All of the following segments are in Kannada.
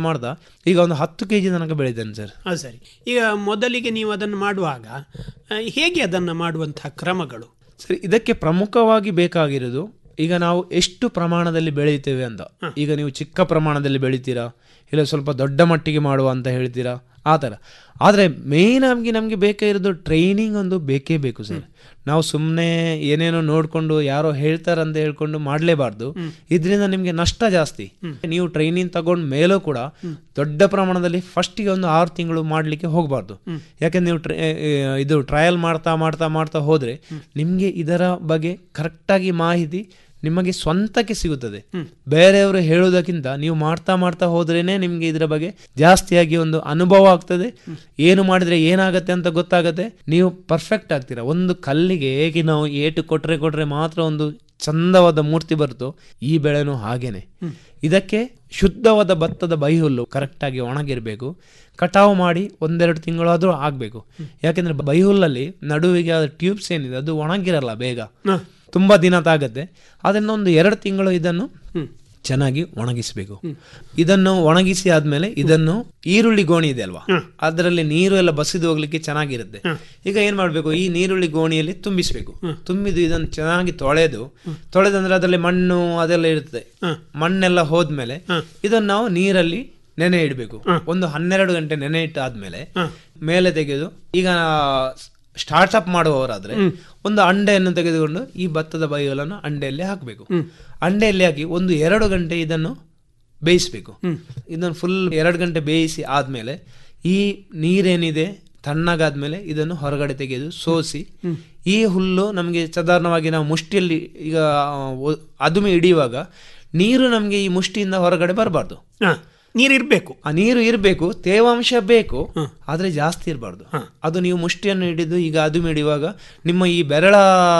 ಮಾಡ್ತಾ ಈಗ ಒಂದು ಹತ್ತು ಕೆ ಜಿ ತನಕ ಬೆಳಿದ್ದೇನೆ ಸರ್ ಅದು ಸರಿ ಈಗ ಮೊದಲಿಗೆ ನೀವು ಅದನ್ನು ಮಾಡುವಾಗ ಆ, ಹೇಗೆ ಅದನ್ನು ಮಾಡುವಂತಹ ಕ್ರಮಗಳು ಸರಿ ಇದಕ್ಕೆ ಪ್ರಮುಖವಾಗಿ ಬೇಕಾಗಿರೋದು ಈಗ ನಾವು ಎಷ್ಟು ಪ್ರಮಾಣದಲ್ಲಿ ಬೆಳೀತೇವೆ ಅಂತ ಈಗ ನೀವು ಚಿಕ್ಕ ಪ್ರಮಾಣದಲ್ಲಿ ಬೆಳಿತೀರಾ ಇಲ್ಲ ಸ್ವಲ್ಪ ದೊಡ್ಡ ಮಟ್ಟಿಗೆ ಮಾಡುವ ಅಂತ ಹೇಳ್ತೀರಾ ಆ ಥರ ಆದರೆ ಮೇಯ್ನ್ ಆಗಿ ನಮಗೆ ಬೇಕಾಗಿರೋದು ಟ್ರೈನಿಂಗ್ ಒಂದು ಬೇಕೇ ಬೇಕು ಸರ್ ನಾವು ಸುಮ್ಮನೆ ಏನೇನೋ ನೋಡಿಕೊಂಡು ಯಾರೋ ಹೇಳ್ತಾರಂತ ಹೇಳ್ಕೊಂಡು ಮಾಡಲೇಬಾರ್ದು ಇದರಿಂದ ನಿಮಗೆ ನಷ್ಟ ಜಾಸ್ತಿ ನೀವು ಟ್ರೈನಿಂಗ್ ತಗೊಂಡ ಮೇಲೂ ಕೂಡ ದೊಡ್ಡ ಪ್ರಮಾಣದಲ್ಲಿ ಫಸ್ಟಿಗೆ ಒಂದು ಆರು ತಿಂಗಳು ಮಾಡಲಿಕ್ಕೆ ಹೋಗಬಾರ್ದು ಯಾಕೆಂದ್ರೆ ನೀವು ಟ್ರೈ- ಆ, ಇದು ಟ್ರಯಲ್ ಮಾಡ್ತಾ ಮಾಡ್ತಾ ಮಾಡ್ತಾ ಹೋದರೆ ನಿಮಗೆ ಇದರ ಬಗ್ಗೆ ಕರೆಕ್ಟಾಗಿ ಮಾಹಿತಿ ನಿಮಗೆ ಸ್ವಂತಕ್ಕೆ ಸಿಗುತ್ತದೆ ಬೇರೆಯವರು ಹೇಳೋದಕ್ಕಿಂತ ನೀವು ಮಾಡ್ತಾ ಮಾಡ್ತಾ ಹೋದ್ರೇನೆ ನಿಮಗೆ ಇದರ ಬಗ್ಗೆ ಜಾಸ್ತಿಯಾಗಿ ಒಂದು ಅನುಭವ ಆಗ್ತದೆ ಏನು ಮಾಡಿದ್ರೆ ಏನಾಗತ್ತೆ ಅಂತ ಗೊತ್ತಾಗತ್ತೆ ನೀವು ಪರ್ಫೆಕ್ಟ್ ಆಗ್ತೀರಾ ಒಂದು ಕಲ್ಲಿಗೆ ಹೇಗೆ ನಾವು ಏಟು ಕೊಟ್ರೆ ಕೊಟ್ರೆ ಮಾತ್ರ ಒಂದು ಚಂದವಾದ ಮೂರ್ತಿ ಬರುತ್ತೋ ಈ ಬೆಳೆನೂ ಹಾಗೇನೆ ಇದಕ್ಕೆ ಶುದ್ಧವಾದ ಭತ್ತದ ಬೈಹುಲ್ಲು ಕರೆಕ್ಟಾಗಿ ಒಣಗಿರಬೇಕು ಕಟಾವು ಮಾಡಿ ಒಂದೆರಡು ತಿಂಗಳಾದರೂ ಆಗಬೇಕು ಯಾಕೆಂದ್ರೆ ಬೈಹುಲ್ಲಲ್ಲಿ ನಡುವಿಗೆ ಟ್ಯೂಬ್ಸ್ ಏನಿದೆ ಅದು ಒಣಗಿರಲ್ಲ ಬೇಗ ತುಂಬ ದಿನ ತಾಗತ್ತೆ ಅದನ್ನು ಒಂದು ಎರಡು ತಿಂಗಳು ಇದನ್ನು ಚೆನ್ನಾಗಿ ಒಣಗಿಸಬೇಕು ಇದನ್ನು ಒಣಗಿಸಿ ಆದ್ಮೇಲೆ ಇದನ್ನು ಈರುಳ್ಳಿ ಗೋಣಿ ಇದೆ ಅಲ್ವಾ ಅದರಲ್ಲಿ ನೀರು ಎಲ್ಲ ಬಸಿದು ಹೋಗ್ಲಿಕ್ಕೆ ಚೆನ್ನಾಗಿರುತ್ತೆ ಈಗ ಏನ್ ಮಾಡ್ಬೇಕು ಈ ನೀರುಳ್ಳಿ ಗೋಣಿಯಲ್ಲಿ ತುಂಬಿಸ್ಬೇಕು ತುಂಬಿದು ಇದನ್ನು ಚೆನ್ನಾಗಿ ತೊಳೆದು ತೊಳೆದಂದ್ರೆ ಅದರಲ್ಲಿ ಮಣ್ಣು ಅದೆಲ್ಲ ಇರ್ತದೆ ಮಣ್ಣೆಲ್ಲ ಹೋದ್ಮೇಲೆ ಇದನ್ನು ನಾವು ನೀರಲ್ಲಿ ನೆನೆ ಇಡಬೇಕು ಒಂದು ಹನ್ನೆರಡು ಗಂಟೆ ನೆನೆ ಇಟ್ಟಾದ್ಮೇಲೆ ಮೇಲೆ ತೆಗೆದು ಈಗ ಸ್ಟಾರ್ಟ್ಅಪ್ ಮಾಡುವವರಾದ್ರೆ ಒಂದು ಅಂಡೆಯನ್ನು ತೆಗೆದುಕೊಂಡು ಈ ಭತ್ತದ ಬೈಗಳನ್ನು ಅಂಡೆಯಲ್ಲಿ ಹಾಕಬೇಕು ಅಂಡೆಯಲ್ಲಿ ಹಾಕಿ ಒಂದು ಎರಡು ಗಂಟೆ ಇದನ್ನು ಬೇಯಿಸಬೇಕು ಇದನ್ನು ಫುಲ್ ಎರಡು ಗಂಟೆ ಬೇಯಿಸಿ ಆದ್ಮೇಲೆ ಈ ನೀರೇನಿದೆ ತಣ್ಣಗಾದ್ಮೇಲೆ ಇದನ್ನು ಹೊರಗಡೆ ತೆಗೆದು ಸೋಸಿ ಈ ಹುಲ್ಲು ನಮಗೆ ಸಾಧಾರಣವಾಗಿ ನಾವು ಮುಷ್ಟಿಯಲ್ಲಿ ಈಗ ಒ- ಅದುಮೆ ಹಿಡಿಯುವಾಗ ನೀರು ನಮಗೆ ಈ ಮುಷ್ಟಿಯಿಂದ ಹೊರಗಡೆ ಬರಬಾರ್ದು ನೀರಿರಬೇಕು ಆ ನೀರು ಇರಬೇಕು ತೇವಾಂಶ ಬೇಕು ಆದ್ರೆ ಜಾಸ್ತಿ ಇರಬಾರ್ದು ಅದು ನೀವು ಮುಷ್ಟಿಯನ್ನು ಹಿಡಿದು ಈಗ ಅದು ಹಿಡಿಯುವಾಗ ನಿಮ್ಮ ಈ ಬೆರಳ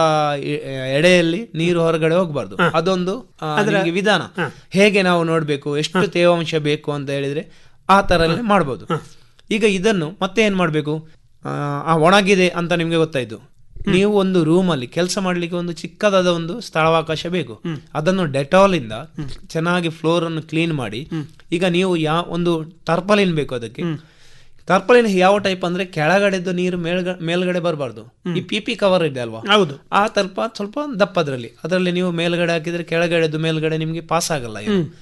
ಎ- ಎಡೆಯಲ್ಲಿ ನೀರು ಹೊರಗಡೆ ಹೋಗಬಾರ್ದು ಅದೊಂದು ಆ, ನಿಮ್ಗೆ ವಿಧಾನ ಹೇಗೆ ನಾವು ನೋಡ್ಬೇಕು ಎಷ್ಟು ತೇವಾಂಶ ಬೇಕು ಅಂತ ಹೇಳಿದ್ರೆ ಆ ತರ ಮಾಡ್ಬೋದು ಈಗ ಇದನ್ನು ಮತ್ತೆ ಏನ್ ಮಾಡ್ಬೇಕು ಆ, ಆ ಒಣಗಿದೆ ಅಂತ ನಿಮ್ಗೆ ಗೊತ್ತಾಯ್ತು ನೀವು ಒಂದು ರೂಮಲ್ಲಿ ಕೆಲಸ ಮಾಡ್ಲಿಕ್ಕೆ ಒಂದು ಚಿಕ್ಕದಾದ ಒಂದು ಸ್ಥಳಾವಕಾಶ ಬೇಕು ಅದನ್ನು ಡೆಟಾಲ್ ಇಂದ ಚೆನ್ನಾಗಿ ಫ್ಲೋರ್ ಅನ್ನು ಕ್ಲೀನ್ ಮಾಡಿ ಈಗ ನೀವು ಯಾ ಒಂದು ಟರ್ಪಲಿನ್ ಬೇಕು ಅದಕ್ಕೆ ಟರ್ಪಲಿನ್ ಯಾವ ಟೈಪ್ ಅಂದ್ರೆ ಕೆಳಗಡೆದ್ದು ನೀರು ಮೇಲ್ಗ ಮೇಲ್ಗಡೆ ಬರಬಾರ್ದು ಈ ಪಿ ಪಿ ಕವರ್ ಇದೆ ಅಲ್ವಾ ಹೌದು ಆ ಸ್ವಲ್ಪ ಸ್ವಲ್ಪ ದಪ್ಪದ್ರಲ್ಲಿ ಅದರಲ್ಲಿ ನೀವು ಮೇಲ್ಗಡೆ ಹಾಕಿದ್ರೆ ಕೆಳಗಡೆದು ಮೇಲ್ಗಡೆ ನಿಮ್ಗೆ ಪಾಸ್ ಆಗಲ್ಲ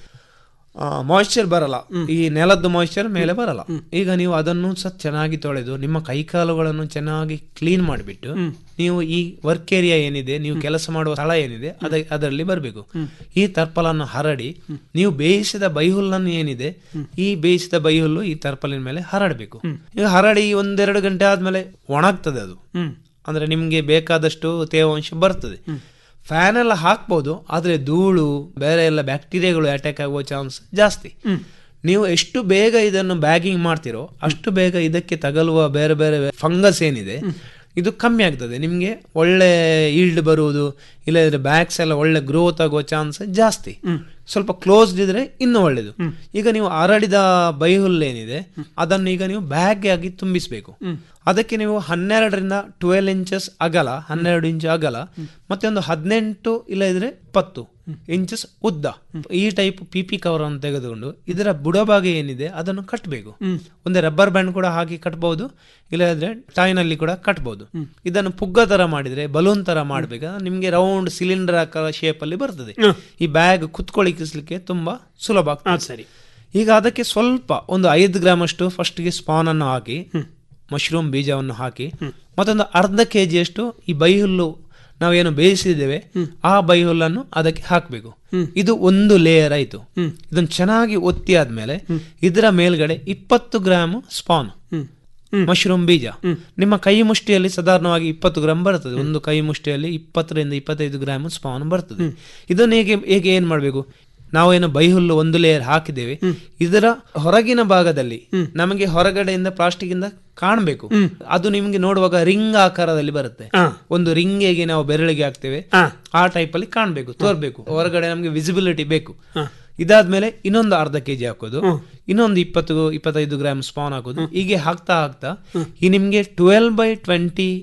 ಮಾಯಿಶ್ಚರ್ ಬರಲ್ಲ ಈ ನೆಲದ್ದು ಮಾಯಿಶ್ಚರ್ ಮೇಲೆ ಬರಲ್ಲ ಈಗ ನೀವು ಅದನ್ನು ಸಹ ಚೆನ್ನಾಗಿ ತೊಳೆದು ನಿಮ್ಮ ಕೈಕಾಲುಗಳನ್ನು ಚೆನ್ನಾಗಿ ಕ್ಲೀನ್ ಮಾಡಿಬಿಟ್ಟು ನೀವು ಈ ವರ್ಕ್ ಏರಿಯಾ ಏನಿದೆ ನೀವು ಕೆಲಸ ಮಾಡುವ ಸ್ಥಳ ಏನಿದೆ ಅದ ಅದರಲ್ಲಿ ಬರಬೇಕು ಈ ತರ್ಪಲನ್ನು ಹರಡಿ ನೀವು ಬೇಯಿಸಿದ ಬೈಹುಲ್ಲನ್ನು ಏನಿದೆ ಈ ಬೇಯಿಸಿದ ಬೈಹುಲ್ಲು ಈ ತರ್ಪಲಿನ ಮೇಲೆ ಹರಡಬೇಕು ಈಗ ಹರಡಿ ಒಂದೆರಡು ಗಂಟೆ ಆದ್ಮೇಲೆ ಒಣಗ್ತದೆ ಅದು ಅಂದ್ರೆ ನಿಮ್ಗೆ ಬೇಕಾದಷ್ಟು ತೇವಾಂಶ ಬರ್ತದೆ ಫ್ಯಾನ್ ಎಲ್ಲ ಹಾಕ್ಬೋದು ಆದ್ರೆ ಧೂಳು ಬೇರೆ ಎಲ್ಲ ಬ್ಯಾಕ್ಟೀರಿಯಾಗಳು ಅಟ್ಯಾಕ್ ಆಗುವ ಚಾನ್ಸ್ ಜಾಸ್ತಿ ನೀವು ಎಷ್ಟು ಬೇಗ ಇದನ್ನು ಬ್ಯಾಗಿಂಗ್ ಮಾಡ್ತಿರೋ ಅಷ್ಟು ಬೇಗ ಇದಕ್ಕೆ ತಗಲುವ ಬೇರೆ ಬೇರೆ ಫಂಗಸ್ ಏನಿದೆ ಇದು ಕಮ್ಮಿ ಆಗ್ತದೆ ನಿಮಗೆ ಒಳ್ಳೆ ಈಲ್ಡ್ ಬರುವುದು ಇಲ್ಲದ್ರೆ ಬ್ಯಾಗ್ಸ್ ಎಲ್ಲ ಒಳ್ಳೆ ಗ್ರೋತ್ ಆಗುವ ಚಾನ್ಸ್ ಜಾಸ್ತಿ ಸ್ವಲ್ಪ ಕ್ಲೋಸ್ಡ್ ಇದ್ರೆ ಇನ್ನೂ ಒಳ್ಳೇದು ಈಗ ನೀವು ಹರಡಿದ ಬೈಹುಲ್ ಏನಿದೆ ಅದನ್ನು ಈಗ ನೀವು ಬ್ಯಾಗ್ ಆಗಿ ತುಂಬಿಸಬೇಕು ಅದಕ್ಕೆ ನೀವು ಹನ್ನೆರಡರಿಂದ ಟ್ವೆಲ್ ಇಂಚಸ್ ಅಗಲ ಹನ್ನೆರಡು ಇಂಚ್ ಅಗಲ ಮತ್ತೆ ಒಂದು ಹದಿನೆಂಟು ಇಲ್ಲ ಇದ್ರೆ ಇಪ್ಪತ್ತು ಇಂಚಸ್ ಉದ್ದ ಈ ಟೈಪ್ ಪಿ ಪಿ ಕವರ್ ಅನ್ನು ತೆಗೆದುಕೊಂಡು ಇದರ ಬುಡಭಾಗ ಏನಿದೆ ಅದನ್ನು ಕಟ್ಟಬೇಕು ಒಂದು ರಬ್ಬರ್ ಬ್ಯಾಂಡ್ ಕೂಡ ಹಾಕಿ ಕಟ್ಬಹುದು ಇಲ್ಲದ್ರೆ ಟಾಯ್ನಲ್ಲಿ ಕೂಡ ಕಟ್ಬಹುದು ಇದನ್ನು ಪುಗ್ಗ ತರ ಮಾಡಿದ್ರೆ ಬಲೂನ್ ತರ ಮಾಡ್ಬೇಕಾದ್ರೆ ನಿಮ್ಗೆ ರೌಂಡ್ ಸಿಲಿಂಡರ್ ಆಕಾರ ಶೇಪ್ ಅಲ್ಲಿ ಬರ್ತದೆ ಈ ಬ್ಯಾಗ್ ಕುತ್ಕೊಳ್ಳಿಕ್ಕಿಸ್ಲಿಕ್ಕೆ ತುಂಬಾ ಸುಲಭ ಆಗ್ತದೆ ಸರಿ ಈಗ ಅದಕ್ಕೆ ಸ್ವಲ್ಪ ಒಂದು ಐದು ಗ್ರಾಮ್ ಅಷ್ಟು ಫಸ್ಟ್ಗೆ ಸ್ಪಾನ್ ಅನ್ನು ಹಾಕಿ ಮಶ್ರೂಮ್ ಬೀಜವನ್ನು ಹಾಕಿ ಮತ್ತೊಂದು ಅರ್ಧ ಕೆ ಜಿಯಷ್ಟು ಈ ಬೈಹುಲ್ಲು ನಾವೇನು ಬೇಯಿಸಿದ್ದೇವೆ ಆ ಬೈಹುಲ್ಲನ್ನು ಅದಕ್ಕೆ ಹಾಕಬೇಕು ಇದು ಒಂದು ಲೇಯರ್ ಆಯ್ತು ಇದನ್ನು ಚೆನ್ನಾಗಿ ಒತ್ತಿ ಆದ್ಮೇಲೆ ಇದರ ಮೇಲ್ಗಡೆ ಇಪ್ಪತ್ತು ಗ್ರಾಮ್ ಸ್ಪಾನ್ ಮಶ್ರೂಮ್ ಬೀಜ ನಿಮ್ಮ ಕೈ ಮುಷ್ಟಿಯಲ್ಲಿ ಸಾಧಾರಣವಾಗಿ ಇಪ್ಪತ್ತು ಗ್ರಾಮ್ ಬರ್ತದೆ ಒಂದು ಕೈ ಮುಷ್ಟಿಯಲ್ಲಿ ಇಪ್ಪತ್ತರಿಂದ ಇಪ್ಪತ್ತೈದು ಗ್ರಾಮ್ ಸ್ಪಾನ್ ಬರ್ತದೆ ಇದನ್ನು ಹೇಗೆ ಹೇಗೆ ಏನ್ ಮಾಡಬೇಕು ನಾವೇನು ಬೈಹುಲ್ಲು ಒಂದು ಲೇಯರ್ ಹಾಕಿದ್ದೇವೆ ಇದರ ಹೊರಗಿನ ಭಾಗದಲ್ಲಿ ನಮಗೆ ಹೊರಗಡೆಯಿಂದ ಪ್ಲಾಸ್ಟಿಕ್ ಇಂದ ಕಾಣಬೇಕು ಅದು ನಿಮ್ಗೆ ನೋಡುವಾಗ ರಿಂಗ್ ಆಕಾರದಲ್ಲಿ ಬರುತ್ತೆ ಒಂದು ರಿಂಗ್ ಹೇಗೆ ನಾವು ಬೆರಳಿಗೆ ಹಾಕ್ತೇವೆ ಆ ಟೈಪ್ ಅಲ್ಲಿ ಕಾಣಬೇಕು ತೋರ್ಬೇಕು ಹೊರಗಡೆ ನಮಗೆ ವಿಸಿಬಿಲಿಟಿ ಬೇಕು ಇದಾದ್ಮೇಲೆ ಇನ್ನೊಂದು ಅರ್ಧ ಕೆಜಿ ಹಾಕೋದು ಇನ್ನೊಂದು ಇಪ್ಪತ್ತು ಇಪ್ಪತ್ತೈದು ಗ್ರಾಮ್ ಸ್ಪಾನ್ ಹಾಕೋದು ಹೀಗೆ ಹಾಕ್ತಾ ಹಾಕ್ತಾ ಈ ನಿಮ್ಗೆ twelve by twenty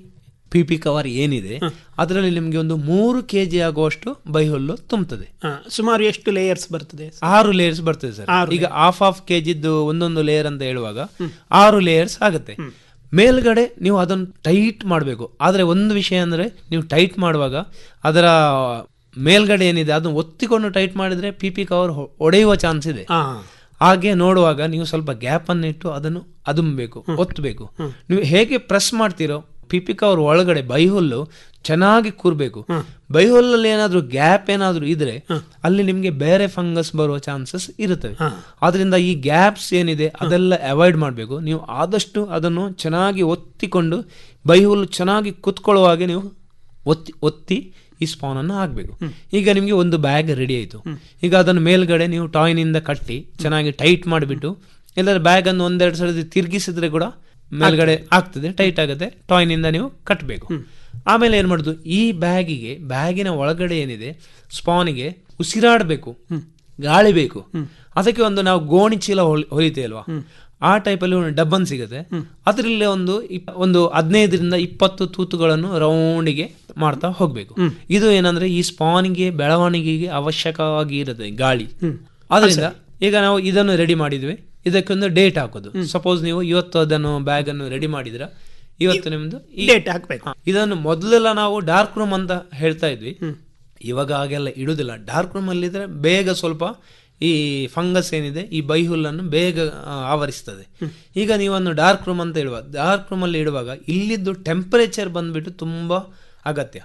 P P cover ಏನಿದೆ ಅದರಲ್ಲಿ ನಿಮಗೆ ಒಂದು ಮೂರು ಕೆ ಜಿ ಆಗುವಷ್ಟು ಬೈಹುಲ್ಲು ತುಂಬುತ್ತದೆ ಆ, ಸುಮಾರು ಎಷ್ಟು ಲೇಯರ್ಸ್ ಬರ್ತದೆ ಆರು ಲೇಯರ್ಸ್ ಬರ್ತದೆ ಸರ್ ಆರು ಈಗ ಹಾಫ್ ಹಾಫ್ ಕೆ ಜಿದ್ದು ಒಂದೊಂದು ಲೇಯರ್ ಅಂತ ಹೇಳುವಾಗ ಆರು ಲೇಯರ್ಸ್ ಆಗುತ್ತೆ ಮೇಲ್ಗಡೆ ನೀವು ಅದನ್ನು ಟೈಟ್ ಮಾಡಬೇಕು ಆದರೆ ಒಂದು ವಿಷಯ ಅಂದರೆ ನೀವು ಟೈಟ್ ಮಾಡುವಾಗ ಅದರ ಮೇಲ್ಗಡೆ ಏನಿದೆ ಅದನ್ನು ಒತ್ತಿಕೊಂಡು ಟೈಟ್ ಮಾಡಿದರೆ ಪಿ ಪಿ ಕವರ್ ಒಡೆಯುವ ಚಾನ್ಸ್ ಇದೆ ಆ, ಹಾಗೆ ನೋಡುವಾಗ ನೀವು ಸ್ವಲ್ಪ ಗ್ಯಾಪ್ ಅನ್ನು ಇಟ್ಟು ಅದನ್ನು ಅದುಮಬೇಕು ಒತ್ತಬೇಕು ನೀವು ಹೇಗೆ ಪ್ರೆಸ್ ಮಾಡ್ತೀರೋ ಪಿ ಕವರ್ ಒಳಗಡೆ ಬೈಹುಲ್ಲು ಚೆನ್ನಾಗಿ ಕೂರ್ಬೇಕು ಬೈಹುಲ್ಲಲ್ಲಿ ಏನಾದರೂ ಗ್ಯಾಪ್ ಏನಾದರೂ ಇದ್ರೆ ಅಲ್ಲಿ ನಿಮಗೆ ಬೇರೆ ಫಂಗಸ್ ಬರುವ ಚಾನ್ಸಸ್ ಇರುತ್ತವೆ ಆದ್ರಿಂದ ಈ ಗ್ಯಾಪ್ಸ್ ಏನಿದೆ ಅದೆಲ್ಲ ಅವಾಯ್ಡ್ ಮಾಡಬೇಕು ನೀವು ಆದಷ್ಟು ಅದನ್ನು ಚೆನ್ನಾಗಿ ಒತ್ತಿಕೊಂಡು ಬೈಹುಲ್ಲು ಚೆನ್ನಾಗಿ ಕುತ್ಕೊಳ್ಳುವ ಹಾಗೆ ನೀವು ಒತ್ತಿ ಒತ್ತಿ ಈ ಸ್ಪಾನನ್ನು ಹಾಕಬೇಕು ಈಗ ನಿಮಗೆ ಒಂದು ಬ್ಯಾಗ್ ರೆಡಿ ಆಯಿತು ಈಗ ಅದನ್ನು ಮೇಲ್ಗಡೆ ನೀವು ಟಾಯ್ನಿಂದ ಕಟ್ಟಿ ಚೆನ್ನಾಗಿ ಟೈಟ್ ಮಾಡಿಬಿಟ್ಟು ಎಲ್ಲರ ಬ್ಯಾಗನ್ನು ಒಂದೆರಡು ಸಲ ತಿರುಗಿಸಿದ್ರೆ ಕೂಡ ಮೇಲ್ಗಡೆ ಆಗ್ತದೆ ಟೈಟ್ ಆಗುತ್ತೆ ಟಾಯ್ನಿಂದ ನೀವು ಕಟ್ಟಬೇಕು ಆಮೇಲೆ ಏನು ಮಾಡೋದು ಈ ಬ್ಯಾಗಿಗೆ ಬ್ಯಾಗಿನ ಒಳಗಡೆ ಏನಿದೆ ಸ್ಪಾನಿಗೆ ಉಸಿರಾಡಬೇಕು ಗಾಳಿ ಬೇಕು ಅದಕ್ಕೆ ಒಂದು ನಾವು ಗೋಣಿ ಚೀಲ ಹೊಲ್- ಹೊಲಿತೇವೆ ಅಲ್ವಾ ಆ ಟೈಪಲ್ಲಿ ಒಂದು ಡಬ್ಬನ್ ಸಿಗುತ್ತೆ ಅದರಲ್ಲಿ ಒಂದು ಇಪ್- ಒಂದು ಹದಿನೈದರಿಂದ ಇಪ್ಪತ್ತು ತೂತುಗಳನ್ನು ರೌಂಡಿಗೆ ಮಾಡ್ತಾ ಹೋಗ್ಬೇಕು ಇದು ಏನಂದ್ರೆ ಈ ಸ್ಪಾನಿಗೆ ಬೆಳವಣಿಗೆಗೆ ಅವಶ್ಯಕವಾಗಿ ಇರುತ್ತೆ ಗಾಳಿ ಅದರಿಂದ ಈಗ ನಾವು ಇದನ್ನು ರೆಡಿ ಮಾಡಿದ್ವಿ ಇದಕ್ಕೊಂದು ಡೇಟ್ ಹಾಕೋದು ಸಪೋಸ್ ನೀವು ಇವತ್ತು ಅದನ್ನು ಬ್ಯಾಗ್ ಅನ್ನು ರೆಡಿ ಮಾಡಿದ್ರ ಇವತ್ತು ನಿಮ್ದು ಈ ಡೇಟ್ ಹಾಕ್ಬೇಕು ಹಾ, ಇದನ್ನು ಮೊದಲೆಲ್ಲ ನಾವು ಡಾರ್ಕ್ ರೂಮ್ ಅಂತ ಹೇಳ್ತಾ ಇದ್ವಿ ಇವಾಗ ಹಾಗೆಲ್ಲ ಇಡುದಿಲ್ಲ ಡಾರ್ಕ್ ರೂಮ್ ಅಲ್ಲಿ ಇದ್ರೆ ಬೇಗ ಸ್ವಲ್ಪ ಈ ಫಂಗಸ್ ಏನಿದೆ ಈ ಬೈಹುಲ್ಲನ್ನು ಬೇಗ ಆ, ಆವರಿಸ್ತದೆ ಈಗ ನೀವನ್ನು ಡಾರ್ಕ್ ರೂಮ್ ಅಂತ ಹೇಳುವ ಡಾರ್ಕ್ ರೂಮ್ ಅಲ್ಲಿ ಇಡುವಾಗ ಇಲ್ಲಿದ್ದು ಟೆಂಪರೇಚರ್ ಬಂದ್ಬಿಟ್ಟು ತುಂಬಾ ಅಗತ್ಯ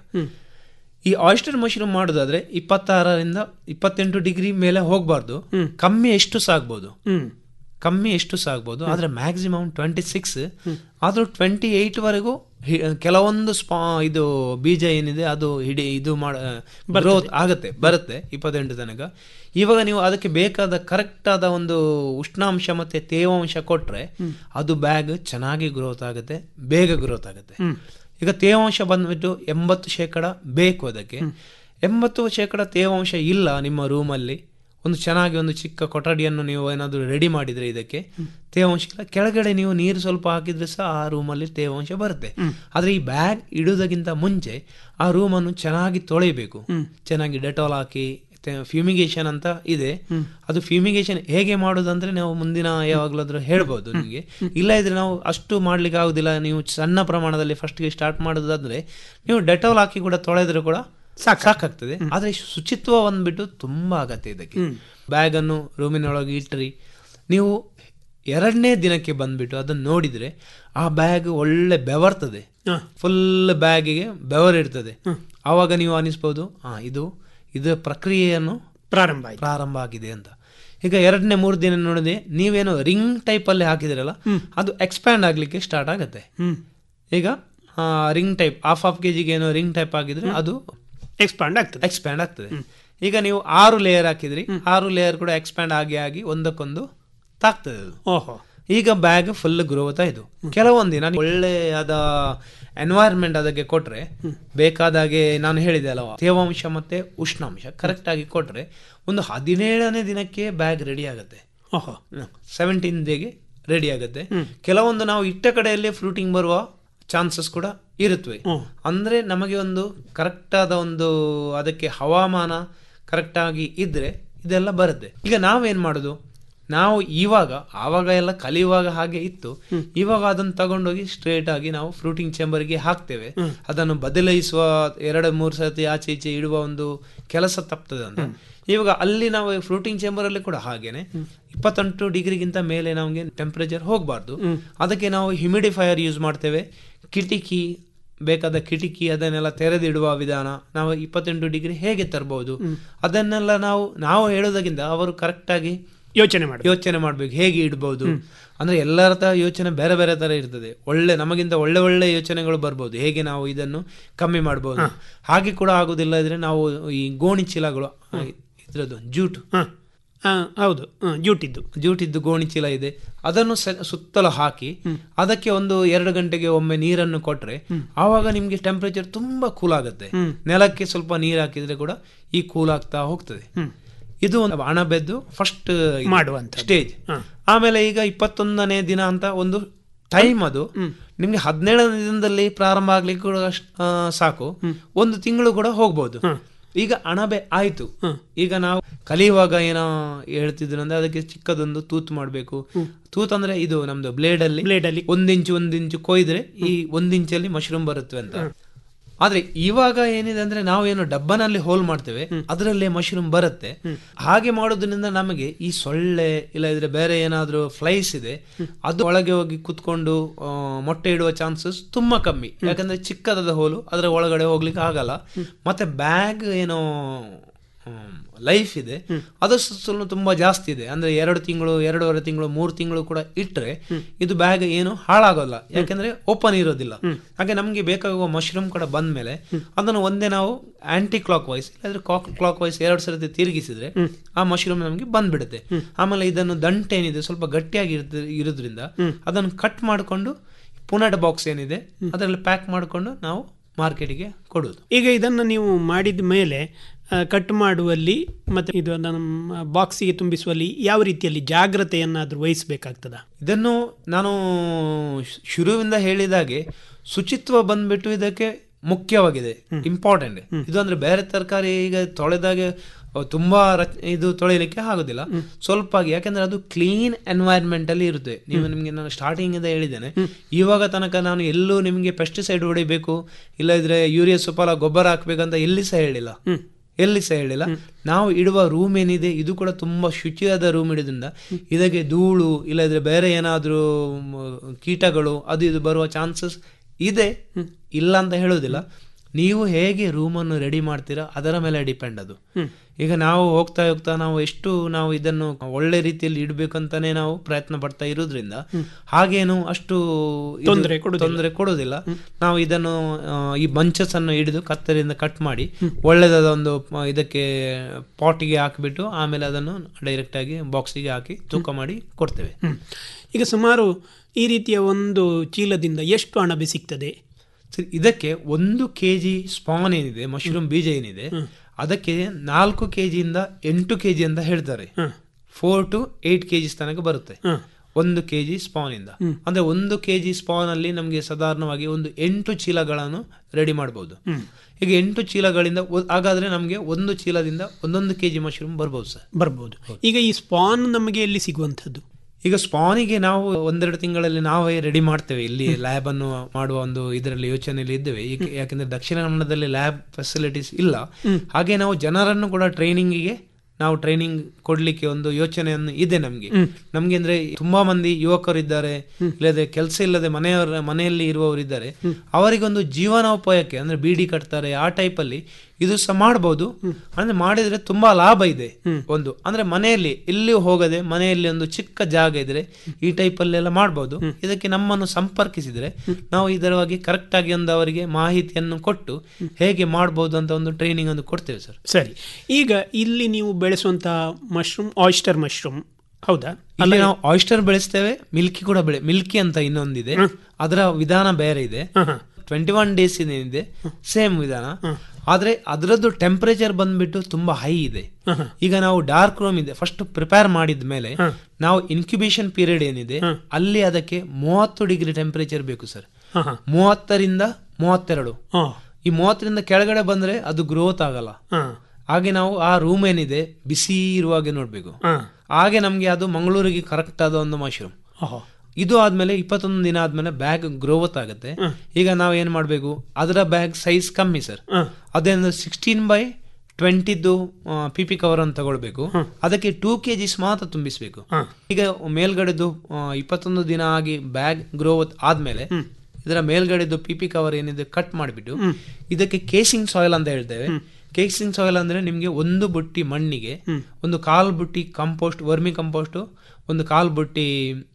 ಈ ಆಯಿಸ್ಟರ್ ಮಶ್ರೂಮ್ ಮಾಡೋದಾದ್ರೆ ಇಪ್ಪತ್ತಾರರಿಂದ ಇಪ್ಪತ್ತೆಂಟು ಡಿಗ್ರಿ ಮೇಲೆ ಹೋಗಬಾರ್ದು ಕಮ್ಮಿ ಎಷ್ಟು ಸಾಗ್ಬೋದು ಹ್ಮ್ ಕಮ್ಮಿ ಎಷ್ಟು ಸಾಗ್ಬೋದು ಆದರೆ ಮ್ಯಾಕ್ಸಿಮಮ್ ಟ್ವೆಂಟಿ ಸಿಕ್ಸ್ ಆದರೂ ಟ್ವೆಂಟಿ ಏಯ್ಟ್ವರೆಗೂ ಕೆಲವೊಂದು ಸ್ಪಾ ಇದು ಬೀಜ ಏನಿದೆ ಅದು ಹಿಡಿ ಇದು ಮಾಡ ಗ್ರೋತ್ ಆಗುತ್ತೆ ಬರುತ್ತೆ ಇಪ್ಪತ್ತೆಂಟು ತನಕ ಇವಾಗ ನೀವು ಅದಕ್ಕೆ ಬೇಕಾದ ಕರೆಕ್ಟ್ ಆದ ಒಂದು ಉಷ್ಣಾಂಶ ಮತ್ತೆ ತೇವಾಂಶ ಕೊಟ್ರೆ ಅದು ಬ್ಯಾಗ್ ಚೆನ್ನಾಗಿ ಗ್ರೋತ್ ಆಗುತ್ತೆ ಬೇಗ ಗ್ರೋತ್ ಆಗುತ್ತೆ ಈಗ ತೇವಾಂಶ ಬಂದ್ಬಿಟ್ಟು ಎಂಬತ್ತು ಶೇಕಡ ಬೇಕು ಅದಕ್ಕೆ ಎಂಬತ್ತು ಶೇಕಡ ತೇವಾಂಶ ಇಲ್ಲ ನಿಮ್ಮ ರೂಮಲ್ಲಿ ಒಂದು ಚೆನ್ನಾಗಿ ಒಂದು ಚಿಕ್ಕ ಕೊಠಡಿಯನ್ನು ನೀವು ಏನಾದರೂ ರೆಡಿ ಮಾಡಿದ್ರೆ ಇದಕ್ಕೆ ತೇವಾಂಶ ಇಲ್ಲ ಕೆಳಗಡೆ ನೀವು ನೀರು ಸ್ವಲ್ಪ ಹಾಕಿದ್ರೆ ಸಹ ಆ ರೂಮಲ್ಲಿ ತೇವಾಂಶ ಬರುತ್ತೆ ಆದರೆ ಈ ಬ್ಯಾಗ್ ಇಡುವುದಕ್ಕಿಂತ ಮುಂಚೆ ಆ ರೂಮನ್ನು ಚೆನ್ನಾಗಿ ತೊಳೆಯಬೇಕು ಚೆನ್ನಾಗಿ ಡೆಟಾಲ್ ಹಾಕಿ ಫ್ಯೂಮಿಗೇಷನ್ ಅಂತ ಇದೆ ಅದು ಫ್ಯೂಮಿಗೇಷನ್ ಹೇಗೆ ಮಾಡೋದಂದ್ರೆ ನಾವು ಮುಂದಿನ ಯಾವಾಗಲಾದ್ರೂ ಹೇಳ್ಬೋದು ನಿಮಗೆ ಇಲ್ಲ ಇದ್ರೆ ನಾವು ಅಷ್ಟು ಮಾಡ್ಲಿಕ್ಕೆ ಆಗುದಿಲ್ಲ ನೀವು ಸಣ್ಣ ಪ್ರಮಾಣದಲ್ಲಿ ಫಸ್ಟ್ಗೆ ಸ್ಟಾರ್ಟ್ ಮಾಡೋದಾದ್ರೆ ನೀವು ಡೆಟಾಲ್ ಹಾಕಿ ಕೂಡ ತೊಳೆದ್ರೆ ಕೂಡ ಸಾಕಾಗ್ತದೆ ಆದ್ರೆ ಶುಚಿತ್ವ ಬಂದ್ಬಿಟ್ಟು ತುಂಬಾ ಅಗತ್ಯ ಇದಕ್ಕೆ ಬ್ಯಾಗ್ ಅನ್ನು ರೂಮಿನೊಳಗೆ ಇಟ್ರಿ ನೀವು ಎರಡನೇ ದಿನಕ್ಕೆ ಬಂದ್ಬಿಟ್ಟು ಅದನ್ನು ನೋಡಿದ್ರೆ ಆ ಬ್ಯಾಗ್ ಒಳ್ಳೆ ಬೆವರ್ತದೆ ಹ. ಫುಲ್ ಬ್ಯಾಗಿಗೆ ಬೆವರಿರ್ತದೆ ಆವಾಗ ನೀವು ಅನಿಸ್ಬೋದು ಆ ಇದು ಇದರ ಪ್ರಕ್ರಿಯೆಯನ್ನು ಪ್ರಾರಂಭ ಆಯ್ತು ಪ್ರಾರಂಭ ಆಗಿದೆ ಅಂತ ಈಗ ಎರಡನೇ ಮೂರು ದಿನ ನೋಡಿದೆ ನೀವೇನು ರಿಂಗ್ ಟೈಪ್ ಅಲ್ಲಿ ಹಾಕಿದಿರಲ್ಲ ಅದು ಎಕ್ಸ್ಪ್ಯಾಂಡ್ ಆಗ್ಲಿಕ್ಕೆ ಸ್ಟಾರ್ಟ್ ಆಗುತ್ತೆ ಹ್ಮ್ ಈಗ ring type half half K ಜಿಗೆ ಏನೋ ರಿಂಗ್ ಟೈಪ್ ಆಗಿದ್ರೆ ಅದು ಎಕ್ಸ್ಪಾಂಡ್ ಆಗ್ತದೆ ಎಕ್ಸ್ಪ್ಯಾಂಡ್ ಆಗ್ತದೆ ಈಗ ನೀವು ಆರು ಲೇಯರ್ ಹಾಕಿದ್ರಿ ಆರು ಲೇಯರ್ ಕೂಡ ಎಕ್ಸ್ಪ್ಯಾಂಡ್ ಆಗಿ ಆಗಿ ಒಂದಕ್ಕೊಂದು ತಾಗ್ತದೆ ಅದು ಓಹೋ ಈಗ ಬ್ಯಾಗ್ ಫುಲ್ ಗ್ರೋತ್ ಆಯ್ತು ಕೆಲವೊಂದು ದಿನ ಒಳ್ಳೆಯಾದ ಎನ್ವೈರ್ಮೆಂಟ್ ಅದಕ್ಕೆ ಕೊಟ್ರೆ ಬೇಕಾದಾಗೆ ನಾನು ಹೇಳಿದೆ ಅಲ್ವಾ ತೇವಾಂಶ ಮತ್ತೆ ಉಷ್ಣಾಂಶ ಕರೆಕ್ಟ್ ಆಗಿ ಕೊಟ್ರೆ ಒಂದು ಹದಿನೇಳನೇ ದಿನಕ್ಕೆ ಬ್ಯಾಗ್ ರೆಡಿ ಆಗುತ್ತೆ ಓಹೋ ಸೆವೆಂಟೀನ್ ಡೇಗೆ ರೆಡಿ ಆಗುತ್ತೆ ಕೆಲವೊಂದು ನಾವು ಇಟ್ಟ ಕಡೆಯಲ್ಲಿ ಫ್ರೂಟಿಂಗ್ ಬರುವ ಚಾನ್ಸಸ್ ಕೂಡ ಇರುತ್ತವೆ ಹ್ಮ್. ಅಂದ್ರೆ ನಮಗೆ ಒಂದು ಕರೆಕ್ಟ್ ಆದ ಒಂದು ಅದಕ್ಕೆ ಹವಾಮಾನ ಕರೆಕ್ಟ್ ಆಗಿ ಇದ್ರೆ ಇದೆಲ್ಲ ಬರುತ್ತೆ ಈಗ ನಾವೇನ್ ಮಾಡುದು ನಾವು ಇವಾಗ ಆವಾಗ ಎಲ್ಲ ಕಲಿಯುವಾಗ ಹಾಗೆ ಇತ್ತು ಇವಾಗ ಅದನ್ನು ತಗೊಂಡೋಗಿ ಸ್ಟ್ರೇಟ್ ಆಗಿ ನಾವು ಫ್ರೂಟಿಂಗ್ ಚೇಂಬರ್ಗೆ ಹಾಕ್ತೇವೆ ಅದನ್ನು ಬದಲಾಯಿಸುವ ಎರಡು ಮೂರು ಸತಿ ಆಚೆ ಈಚೆ ಇಡುವ ಒಂದು ಕೆಲಸ ತಪ್ತದೆ ಅಂತ ಇವಾಗ ಅಲ್ಲಿ ನಾವು ಫ್ರೂಟಿಂಗ್ ಚೇಂಬರ್ ಅಲ್ಲಿ ಕೂಡ ಹಾಗೇನೆ ಇಪ್ಪತ್ತೆಂಟು ಡಿಗ್ರಿಗಿಂತ ಮೇಲೆ ನಮಗೆ ಟೆಂಪರೇಚರ್ ಹೋಗಬಾರ್ದು ಅದಕ್ಕೆ ನಾವು ಹ್ಯುಮಿಡಿಫೈಯರ್ ಯೂಸ್ ಮಾಡ್ತೇವೆ ಕಿಟಕಿ ಬೇಕಾದ ಕಿಟಕಿ ಅದನ್ನೆಲ್ಲ ತೆರೆದಿಡುವ ವಿಧಾನ ನಾವು ಇಪ್ಪತ್ತೆಂಟು ಡಿಗ್ರಿ ಹೇಗೆ ತರಬಹುದು ಅದನ್ನೆಲ್ಲ ನಾವು ನಾವು ಹೇಳೋದಕ್ಕಿಂತ ಅವರು ಕರೆಕ್ಟಾಗಿ ಯೋಚನೆ ಮಾಡಿ ಯೋಚನೆ ಮಾಡ್ಬೇಕು ಹೇಗೆ ಇಡ್ಬೋದು ಅಂದ್ರೆ ಎಲ್ಲರ ತರ ಯೋಚನೆ ಬೇರೆ ಬೇರೆ ತರ ಇರ್ತದೆ ಒಳ್ಳೆ ನಮಗಿಂತ ಒಳ್ಳೆ ಒಳ್ಳೆ ಯೋಚನೆಗಳು ಬರ್ಬೋದು ಹೇಗೆ ನಾವು ಇದನ್ನು ಕಮ್ಮಿ ಮಾಡ್ಬೋದು ಹಾಗೆ ಕೂಡ ಆಗುದಿಲ್ಲ ಇದ್ರೆ ನಾವು ಈ ಗೋಣಿ ಚೀಲಗಳು ಆ, ಇದ್ರದ್ದು ಜೂಟ್ ಹ ಹ, ಹೌದು ಹ, ಜೂಟಿದ್ದು ಜೂಟಿದ್ದು ಗೋಣಿ ಚೀಲ ಇದೆ ಅದನ್ನು ಸ- ಸುತ್ತಲೂ ಹಾಕಿ ಅದಕ್ಕೆ ಒಂದು ಎರಡು ಗಂಟೆಗೆ ಒಮ್ಮೆ ನೀರನ್ನು ಕೊಟ್ರೆ ಆವಾಗ ನಿಮ್ಗೆ ಟೆಂಪರೇಚರ್ ತುಂಬಾ ಕೂಲ್ ಆಗುತ್ತೆ ನೆಲಕ್ಕೆ ಸ್ವಲ್ಪ ನೀರು ಹಾಕಿದ್ರೆ ಕೂಡ ಈ ಕೂಲ್ ಆಗ್ತಾ ಹೋಗ್ತದೆ ಇದು ಒಂದು ಅಣಬೆದ್ದು ಫಸ್ಟ್ ಮಾಡುವಂಥದ್ದು. ಸ್ಟೇಜ್ ಹ. ಆಮೇಲೆ ಈಗ ಇಪ್ಪತ್ತೊಂದನೇ ದಿನ ಅಂತ ಒಂದು ಟೈಮ್ ಅದು ನಿಮ್ಗೆ ಹದಿನೇಳನೇ ದಿನದಲ್ಲಿ ಪ್ರಾರಂಭ ಆಗ್ಲಿಕ್ಕೆ ಕೂಡ ಅಷ್ಟ್- ಆ, ಸಾಕು ಒಂದು ತಿಂಗಳು ಕೂಡ ಹೋಗ್ಬೋದು ಈಗ ಅಣಬೆ ಆಯ್ತು ಈಗ ನಾವು ಕಲಿಯುವಾಗ ಏನೋ ಹೇಳ್ತಿದ್ರು ಅಂದ್ರೆ ಅದಕ್ಕೆ ಚಿಕ್ಕದೊಂದು ತೂತು ಮಾಡಬೇಕು ತೂತ್ ಅಂದ್ರೆ ಇದು ನಮ್ದು ಬ್ಲೇಡ್ ಅಲ್ಲಿ Blade ಅಲ್ಲಿ. ಒಂದ್ ಇಂಚು ಒಂದ್ ಇಂಚು ಕೊಯ್ದ್ರೆ ಈ ಒಂದ್ ಇಂಚಲ್ಲಿ ಮಶ್ರೂಮ್ ಬರುತ್ತೆ ಅಂತ ಆದ್ರೆ ಇವಾಗ ಏನಿದೆ ಅಂದ್ರೆ ನಾವೇನು ಡಬ್ಬನಲ್ಲಿ ಹೋಲ್ ಮಾಡ್ತೇವೆ ಅದರಲ್ಲೇ ಮಶ್ರೂಮ್ ಬರುತ್ತೆ ಹಾಗೆ ಮಾಡೋದ್ರಿಂದ ನಮಗೆ ಈ ಸೊಳ್ಳೆ ಇಲ್ಲ ಇದ್ರೆ ಬೇರೆ ಏನಾದ್ರೂ ಫ್ಲೈಸ್ ಇದೆ ಅದು ಒಳಗೆ ಹೋಗಿ ಕುತ್ಕೊಂಡು ಆ, ಮೊಟ್ಟೆ ಇಡುವ ಚಾನ್ಸಸ್ ತುಂಬಾ ಕಮ್ಮಿ ಯಾಕಂದ್ರೆ ಚಿಕ್ಕದಾದ ಹೋಲು ಅದರ ಒಳಗಡೆ ಹೋಗ್ಲಿಕ್ಕೆ ಆಗಲ್ಲ ಮತ್ತೆ ಬ್ಯಾಗ್ ಏನೋ ಲೈಫ್ ಇದೆ ಅದು ಸ- ಸ್ವಲ್ಪ ತುಂಬಾ ಜಾಸ್ತಿ ಇದೆ ಅಂದ್ರೆ ಎರಡು ತಿಂಗಳು ಎರಡೂವರೆ ತಿಂಗಳು ಮೂರು ತಿಂಗಳು ಕೂಡ ಇಟ್ರೆ ಇದು ಬ್ಯಾಗ್ ಏನು ಹಾಳಾಗೋಲ್ಲ ಯಾಕಂದ್ರೆ ಓಪನ್ ಇರೋದಿಲ್ಲ ಹಾಗೆ ನಮ್ಗೆ ಬೇಕಾಗುವ ಮಶ್ರೂಮ್ ಕೂಡ ಬಂದ್ಮೇಲೆ ಅದನ್ನು ಒಂದೇ ನಾವು ಆಂಟಿ ಕ್ಲಾಕ್ ವೈಸ್ ಇಲ್ಲಾಂದ್ರೆ ಕ್ಲಾಕ್ ವೈಸ್ ಎರಡು ಸರತಿ ತಿರುಗಿಸಿದ್ರೆ ಆ ಮಶ್ರೂಮ್ ನಮಗೆ ಬಂದ್ಬಿಡುತ್ತೆ ಆಮೇಲೆ ಇದನ್ನು ದಂಟೆ ಏನಿದೆ ಸ್ವಲ್ಪ ಗಟ್ಟಿಯಾಗಿ ಇರ್ತ- ಇರೋದ್ರಿಂದ ಅದನ್ನು ಕಟ್ ಮಾಡಿಕೊಂಡು ಪುನಟ್ ಬಾಕ್ಸ್ ಏನಿದೆ ಅದರಲ್ಲಿ ಪ್ಯಾಕ್ ಮಾಡಿಕೊಂಡು ನಾವು ಮಾರ್ಕೆಟಿಗೆ ಕೊಡೋದು ಈಗ ಇದನ್ನು ನೀವು ಮಾಡಿದ ಮೇಲೆ ಆ, ಕಟ್ ಮಾಡುವಲ್ಲಿ ಮತ್ತೆ ಇದು ನಮ್ಮ ಬಾಕ್ಸಿಗೆ ತುಂಬಿಸುವಲ್ಲಿ ಯಾವ ರೀತಿಯಲ್ಲಿ ಜಾಗ್ರತೆಯನ್ನಾದ್ರೂ ವಹಿಸಬೇಕಾಗ್ತದ ಇದನ್ನು ನಾನು ಶು- ಶುರುವಿಂದ ಹೇಳಿದಾಗೆ ಶುಚಿತ್ವ ಬಂದ್ಬಿಟ್ಟು ಇದಕ್ಕೆ ಮುಖ್ಯವಾಗಿದೆ ಇಂಪಾರ್ಟೆಂಟ್ ಇದು ಅಂದ್ರೆ ಬೇರೆ ತರಕಾರಿ ಈಗ ತೊಳೆದಾಗೆ ಅಹ್, ತುಂಬಾ ರಚ್- ಇದು ತೊಳೆಯಲಿಕ್ಕೆ ಆಗೋದಿಲ್ಲ ಸ್ವಲ್ಪ ಆಗಿ ಯಾಕಂದ್ರೆ ಅದು ಕ್ಲೀನ್ ಎನ್ವೈರ್ಮೆಂಟ್ ಅಲ್ಲಿ ಇರುತ್ತೆ ನೀವು ನಿಮ್ಗೆ ನಾನು ಸ್ಟಾರ್ಟಿಂಗ್ ಇಂದ ಹೇಳಿದ್ದೇನೆ ಇವಾಗ ತನಕ ನಾನು ಎಲ್ಲೂ ನಿಮ್ಗೆ ಪೆಸ್ಟಿಸೈಡ್ ಹೊಡಿಬೇಕು ಇಲ್ಲ ಇದ್ರೆ ಯೂರಿಯಾ ಸುಫಲ ಗೊಬ್ಬರ ಹಾಕ್ಬೇಕಂತ ಎಲ್ಲಿ ಸಹ ಹೇಳಿಲ್ಲ ಎಲ್ಲಿ ಸಹ ಹೇಳಿಲ್ಲ ನಾವು ಇಡುವ ರೂಮ್ ಏನಿದೆ ಇದು ಕೂಡ ತುಂಬಾ ಶುಚಿಯಾದ ರೂಮ್ ಇಡೋದ್ರಿಂದ ಇದಕ್ಕೆ ಧೂಳು ಇಲ್ಲದ್ರೆ ಬೇರೆ ಏನಾದ್ರೂ ಮ್, ಕೀಟಗಳು ಅದು ಇದು ಬರುವ ಚಾನ್ಸಸ್ ಇದೆ ಇಲ್ಲ ಅಂತ ಹೇಳೋದಿಲ್ಲ ನೀವು ಹೇಗೆ ರೂಮನ್ನು ರೆಡಿ ಮಾಡ್ತೀರಾ ಅದರ ಮೇಲೆ ಡಿಪೆಂಡ್ ಅದು ಈಗ ನಾವು ಹೋಗ್ತಾ ಹೋಗ್ತಾ ನಾವು ಎಷ್ಟು ನಾವು ಇದನ್ನು ಒಳ್ಳೆ ರೀತಿಯಲ್ಲಿ ಇಡಬೇಕಂತಾನೆ ನಾವು ಪ್ರಯತ್ನ ಪಡ್ತಾ ಇರೋದ್ರಿಂದ ಹಾಗೇನು ಅಷ್ಟು ಇದು ತೊಂದ್ರೆ ಕೊಡುದಿಲ್ಲ. ತೊಂದರೆ ಕೊಡೋದಿಲ್ಲ ನಾವು ಇದನ್ನು ಆ, ಈ ಬಂಚಸ್ ಅನ್ನು ಹಿಡಿದು ಕತ್ತರಿಯಿಂದ ಕಟ್ ಮಾಡಿ ಒಳ್ಳೆದಾದ ಒಂದು ಪ- ಇದಕ್ಕೆ ಪಾಟಿಗೆ ಹಾಕಿಬಿಟ್ಟು ಆಮೇಲೆ ಅದನ್ನು ಡೈರೆಕ್ಟ್ ಆಗಿ ಬಾಕ್ಸಿಗೆ ಹಾಕಿ ತೂಕ ಮಾಡಿ ಕೊಡ್ತೇವೆ ಹ್ಮ್. ಈಗ ಸುಮಾರು ಈ ರೀತಿಯ ಒಂದು ಚೀಲದಿಂದ ಎಷ್ಟು ಅಣಬೆ ಸಿಗ್ತದೆ ಸರಿ ಇದಕ್ಕೆ ಒಂದು ಕೆ ಜಿ ಸ್ಪಾನ್ ಏನಿದೆ ಮಶ್ರೂಮ್ ಬೀಜ ಏನಿದೆ ಅದಕ್ಕೆ ನಾಲ್ಕು ಕೆ ಜಿಯಿಂದ ಎಂಟು ಕೆ ಜಿ ಅಂತ ಹೇಳ್ತಾರೆ ಹ್ಮ್. Four to eight K Gs ತನಕ ಬರುತ್ತೆ ಹ್ಮ್. ಒಂದು ಕೆ ಜಿ ಸ್ಪಾನ್ ಇಂದ ಅಂದ್ರೆ ಒಂದು ಕೆ ಜಿ ಸ್ಪಾನ್ ಅಲ್ಲಿ ನಮಗೆ ಸಾಧಾರಣವಾಗಿ ಒಂದು ಎಂಟು ಚೀಲಗಳನ್ನು ರೆಡಿ ಮಾಡಬಹುದು ಈಗ ಎಂಟು ಚೀಲಗಳಿಂದ ಒ- ಹಾಗಾದ್ರೆ ನಮಗೆ ಒಂದು ಚೀಲದಿಂದ ಒಂದೊಂದು ಕೆ ಜಿ ಮಶ್ರೂಮ್ ಬರ್ಬೋದು ಸರ್ ಬರ್ಬೋದು ಈಗ ಈ ಸ್ಪಾನ್ ನಮಗೆ ಎಲ್ಲಿ ಸಿಗುವಂಥದ್ದು ಈಗ ಸ್ಪಾನಿಗೆ ನಾವು ಒಂದೆರಡು ತಿಂಗಳಲ್ಲಿ ನಾವೇ ರೆಡಿ ಮಾಡ್ತೇವೆ ಇಲ್ಲಿ ಲ್ಯಾಬ್ ಅನ್ನು ಮಾಡುವ ಒಂದು ಇದರಲ್ಲಿ ಯೋಚನೆಯಲ್ಲಿ ಇದ್ದೇವೆ ಏಕೆ- ಯಾಕಂದ್ರೆ ದಕ್ಷಿಣ ಕನ್ನಡದಲ್ಲಿ ಲ್ಯಾಬ್ ಫೆಸಿಲಿಟೀಸ್ ಇಲ್ಲ ಹಾಗೆ ನಾವು ಜನರನ್ನು ಕೂಡ ಟ್ರೈನಿಂಗಿಗೆ ನಾವು ಟ್ರೈನಿಂಗ್ ಕೊಡ್ಲಿಕ್ಕೆ ಒಂದು ಯೋಚನೆಯನ್ನು ಇದೆ ನಮ್ಗೆ ನಮ್ಗೆ ಅಂದ್ರೆ ತುಂಬಾ ಮಂದಿ ಯುವಕರಿದ್ದಾರೆ ಇಲ್ಲದೆ ಕೆಲಸ ಇಲ್ಲದೆ ಮನೆಯವರ ಮನೆಯಲ್ಲಿ ಇರುವವರಿದ್ದಾರೆ ಅವರಿಗೊಂದು ಜೀವನೋಪಾಯಕ್ಕೆ ಅಂದ್ರೆ ಬೀಡಿ ಕಟ್ತಾರೆ ಆ ಟೈಪ್ ಅಲ್ಲಿ ಇದು ಸಹ ಮಾಡಬಹುದು ಅಂದ್ರೆ ಮಾಡಿದ್ರೆ ತುಂಬಾ ಲಾಭ ಇದೆ ಒಂದು ಅಂದ್ರೆ ಮನೆಯಲ್ಲಿ ಎಲ್ಲಿಯೂ ಹೋಗದೆ ಮನೆಯಲ್ಲಿ ಒಂದು ಚಿಕ್ಕ ಜಾಗ ಇದ್ರೆ ಈ ಟೈಪ್ ಅಲ್ಲೆಲ್ಲ ಮಾಡಬಹುದು ಇದಕ್ಕೆ ನಮ್ಮನ್ನು ಸಂಪರ್ಕಿಸಿದ್ರೆ ನಾವು ಇದರವಾಗಿ ಕರೆಕ್ಟ್ ಆಗಿ ಒಂದು ಅವರಿಗೆ ಮಾಹಿತಿಯನ್ನು ಕೊಟ್ಟು ಹೇಗೆ ಮಾಡಬಹುದು ಅಂತ ಒಂದು ಟ್ರೈನಿಂಗ್ ಅನ್ನು ಕೊಡ್ತೇವೆ ಸರ್ ಸರಿ ಈಗ ಇಲ್ಲಿ ನೀವು ಬೆಳೆಸುವಂತಹ ಮಶ್ರೂಮ್ ಆಯಿಸ್ಟರ್ ಮಶ್ರೂಮ್ ಹೌದಾ ಅಲ್ಲಿ ನಾವು ಆಯಿಸ್ಟರ್ ಬೆಳೆಸ್ತೇವೆ ಮಿಲ್ಕಿ ಕೂಡ ಬೆಳೆ ಮಿಲ್ಕಿ ಅಂತ ಇನ್ನೊಂದಿದೆ ಅದರ ವಿಧಾನ ಬೇರೆ ಇದೆ ಟ್ವೆಂಟಿ ಒನ್ ಡೇಸ್ ಏನಿದೆ ಸೇಮ್ ವಿಧಾನ ಆದ್ರೆ ಅದರದ್ದು ಟೆಂಪರೇಚರ್ ಬಂದ್ಬಿಟ್ಟು ತುಂಬಾ ಹೈ ಇದೆ ಈಗ ನಾವು ಡಾರ್ಕ್ ರೂಮ್ ಇದೆ ಫಸ್ಟ್ ಪ್ರಿಪೇರ್ ಮಾಡಿದ ಮೇಲೆ ನಾವು ಇನ್ಕ್ಯುಬೇಷನ್ ಪೀರಿಯಡ್ ಏನಿದೆ ಅಲ್ಲಿ ಅದಕ್ಕೆ ಮೂವತ್ತು ಡಿಗ್ರಿ ಟೆಂಪರೇಚರ್ ಬೇಕು ಸರ್ ಹಾ ಹಾ ಮೂವತ್ತರಿಂದ ಮೂವತ್ತೆರಡು ಹಾ ಈ ಮೂವತ್ತರಿಂದ ಕೆಳಗಡೆ ಬಂದ್ರೆ ಅದು ಗ್ರೋತ್ ಆಗಲ್ಲ ಹಾ ಹಾಗೆ ನಾವು ಆ ರೂಮ್ ಏನಿದೆ ಬಿಸಿ ಇರುವಾಗೆ ನೋಡ್ಬೇಕು ಹಾ ಹಾಗೆ ನಮ್ಗೆ ಅದು ಮಂಗಳೂರಿಗೆ ಕರೆಕ್ಟ್ ಆದ ಒಂದು ಮಶ್ರೂಮ್ ಓಹೋ ಇದು ಆದ್ಮೇಲೆ ಇಪ್ಪತ್ತೊಂದು ದಿನ ಆದ್ಮೇಲೆ ಬ್ಯಾಗ್ ಗ್ರೋತ್ ಆಗುತ್ತೆ ಈಗ ನಾವು ಏನ್ ಮಾಡ್ಬೇಕು ಅದರ ಬ್ಯಾಗ್ ಸೈಜ್ ಕಮ್ಮಿ ಸರ್ ಹಾ ಅದೇನು ಸಿಕ್ಸ್ಟೀನ್ ಬೈ ಟ್ವೆಂಟಿದ್ದು ಪಿ ಪಿ ಕವರ್ ಅಂತ ತಗೊಳ್ಬೇಕು ಅದಕ್ಕೆ ಟೂ ಕೆ ಜಿಸ್ ಮಾತ್ರ ತುಂಬಿಸ್ಬೇಕು ಹಾ. ಈಗ ಮೇಲ್ಗಡೆದು ಆ, ಇಪ್ಪತ್ತೊಂದು ದಿನ ಆಗಿ ಬ್ಯಾಗ್ ಗ್ರೋತ್ ಆದ್ಮೇಲೆ ಇದರ ಮೇಲ್ಗಡೆದು ಪಿ ಪಿ ಕವರ್ ಏನಿದೆ ಕಟ್ ಮಾಡಿಬಿಟ್ಟು ಇದಕ್ಕೆ ಕೇಸಿಂಗ್ ಸಾಯಿಲ್ ಅಂತ ಹೇಳ್ತೇವೆ ಕೇಸಿಂಗ್ ಸಾಯಿಲ್ ಅಂದ್ರೆ ನಿಮ್ಗೆ ಒಂದು ಬುಟ್ಟಿ ಮಣ್ಣಿಗೆ ಒಂದು ಕಾಲು ಬುಟ್ಟಿ ಕಂಪೋಸ್ಟ್ ವರ್ಮಿ ಕಂಪೋಸ್ಟ್ ಒಂದು ಕಾಲು ಬುಟ್ಟಿ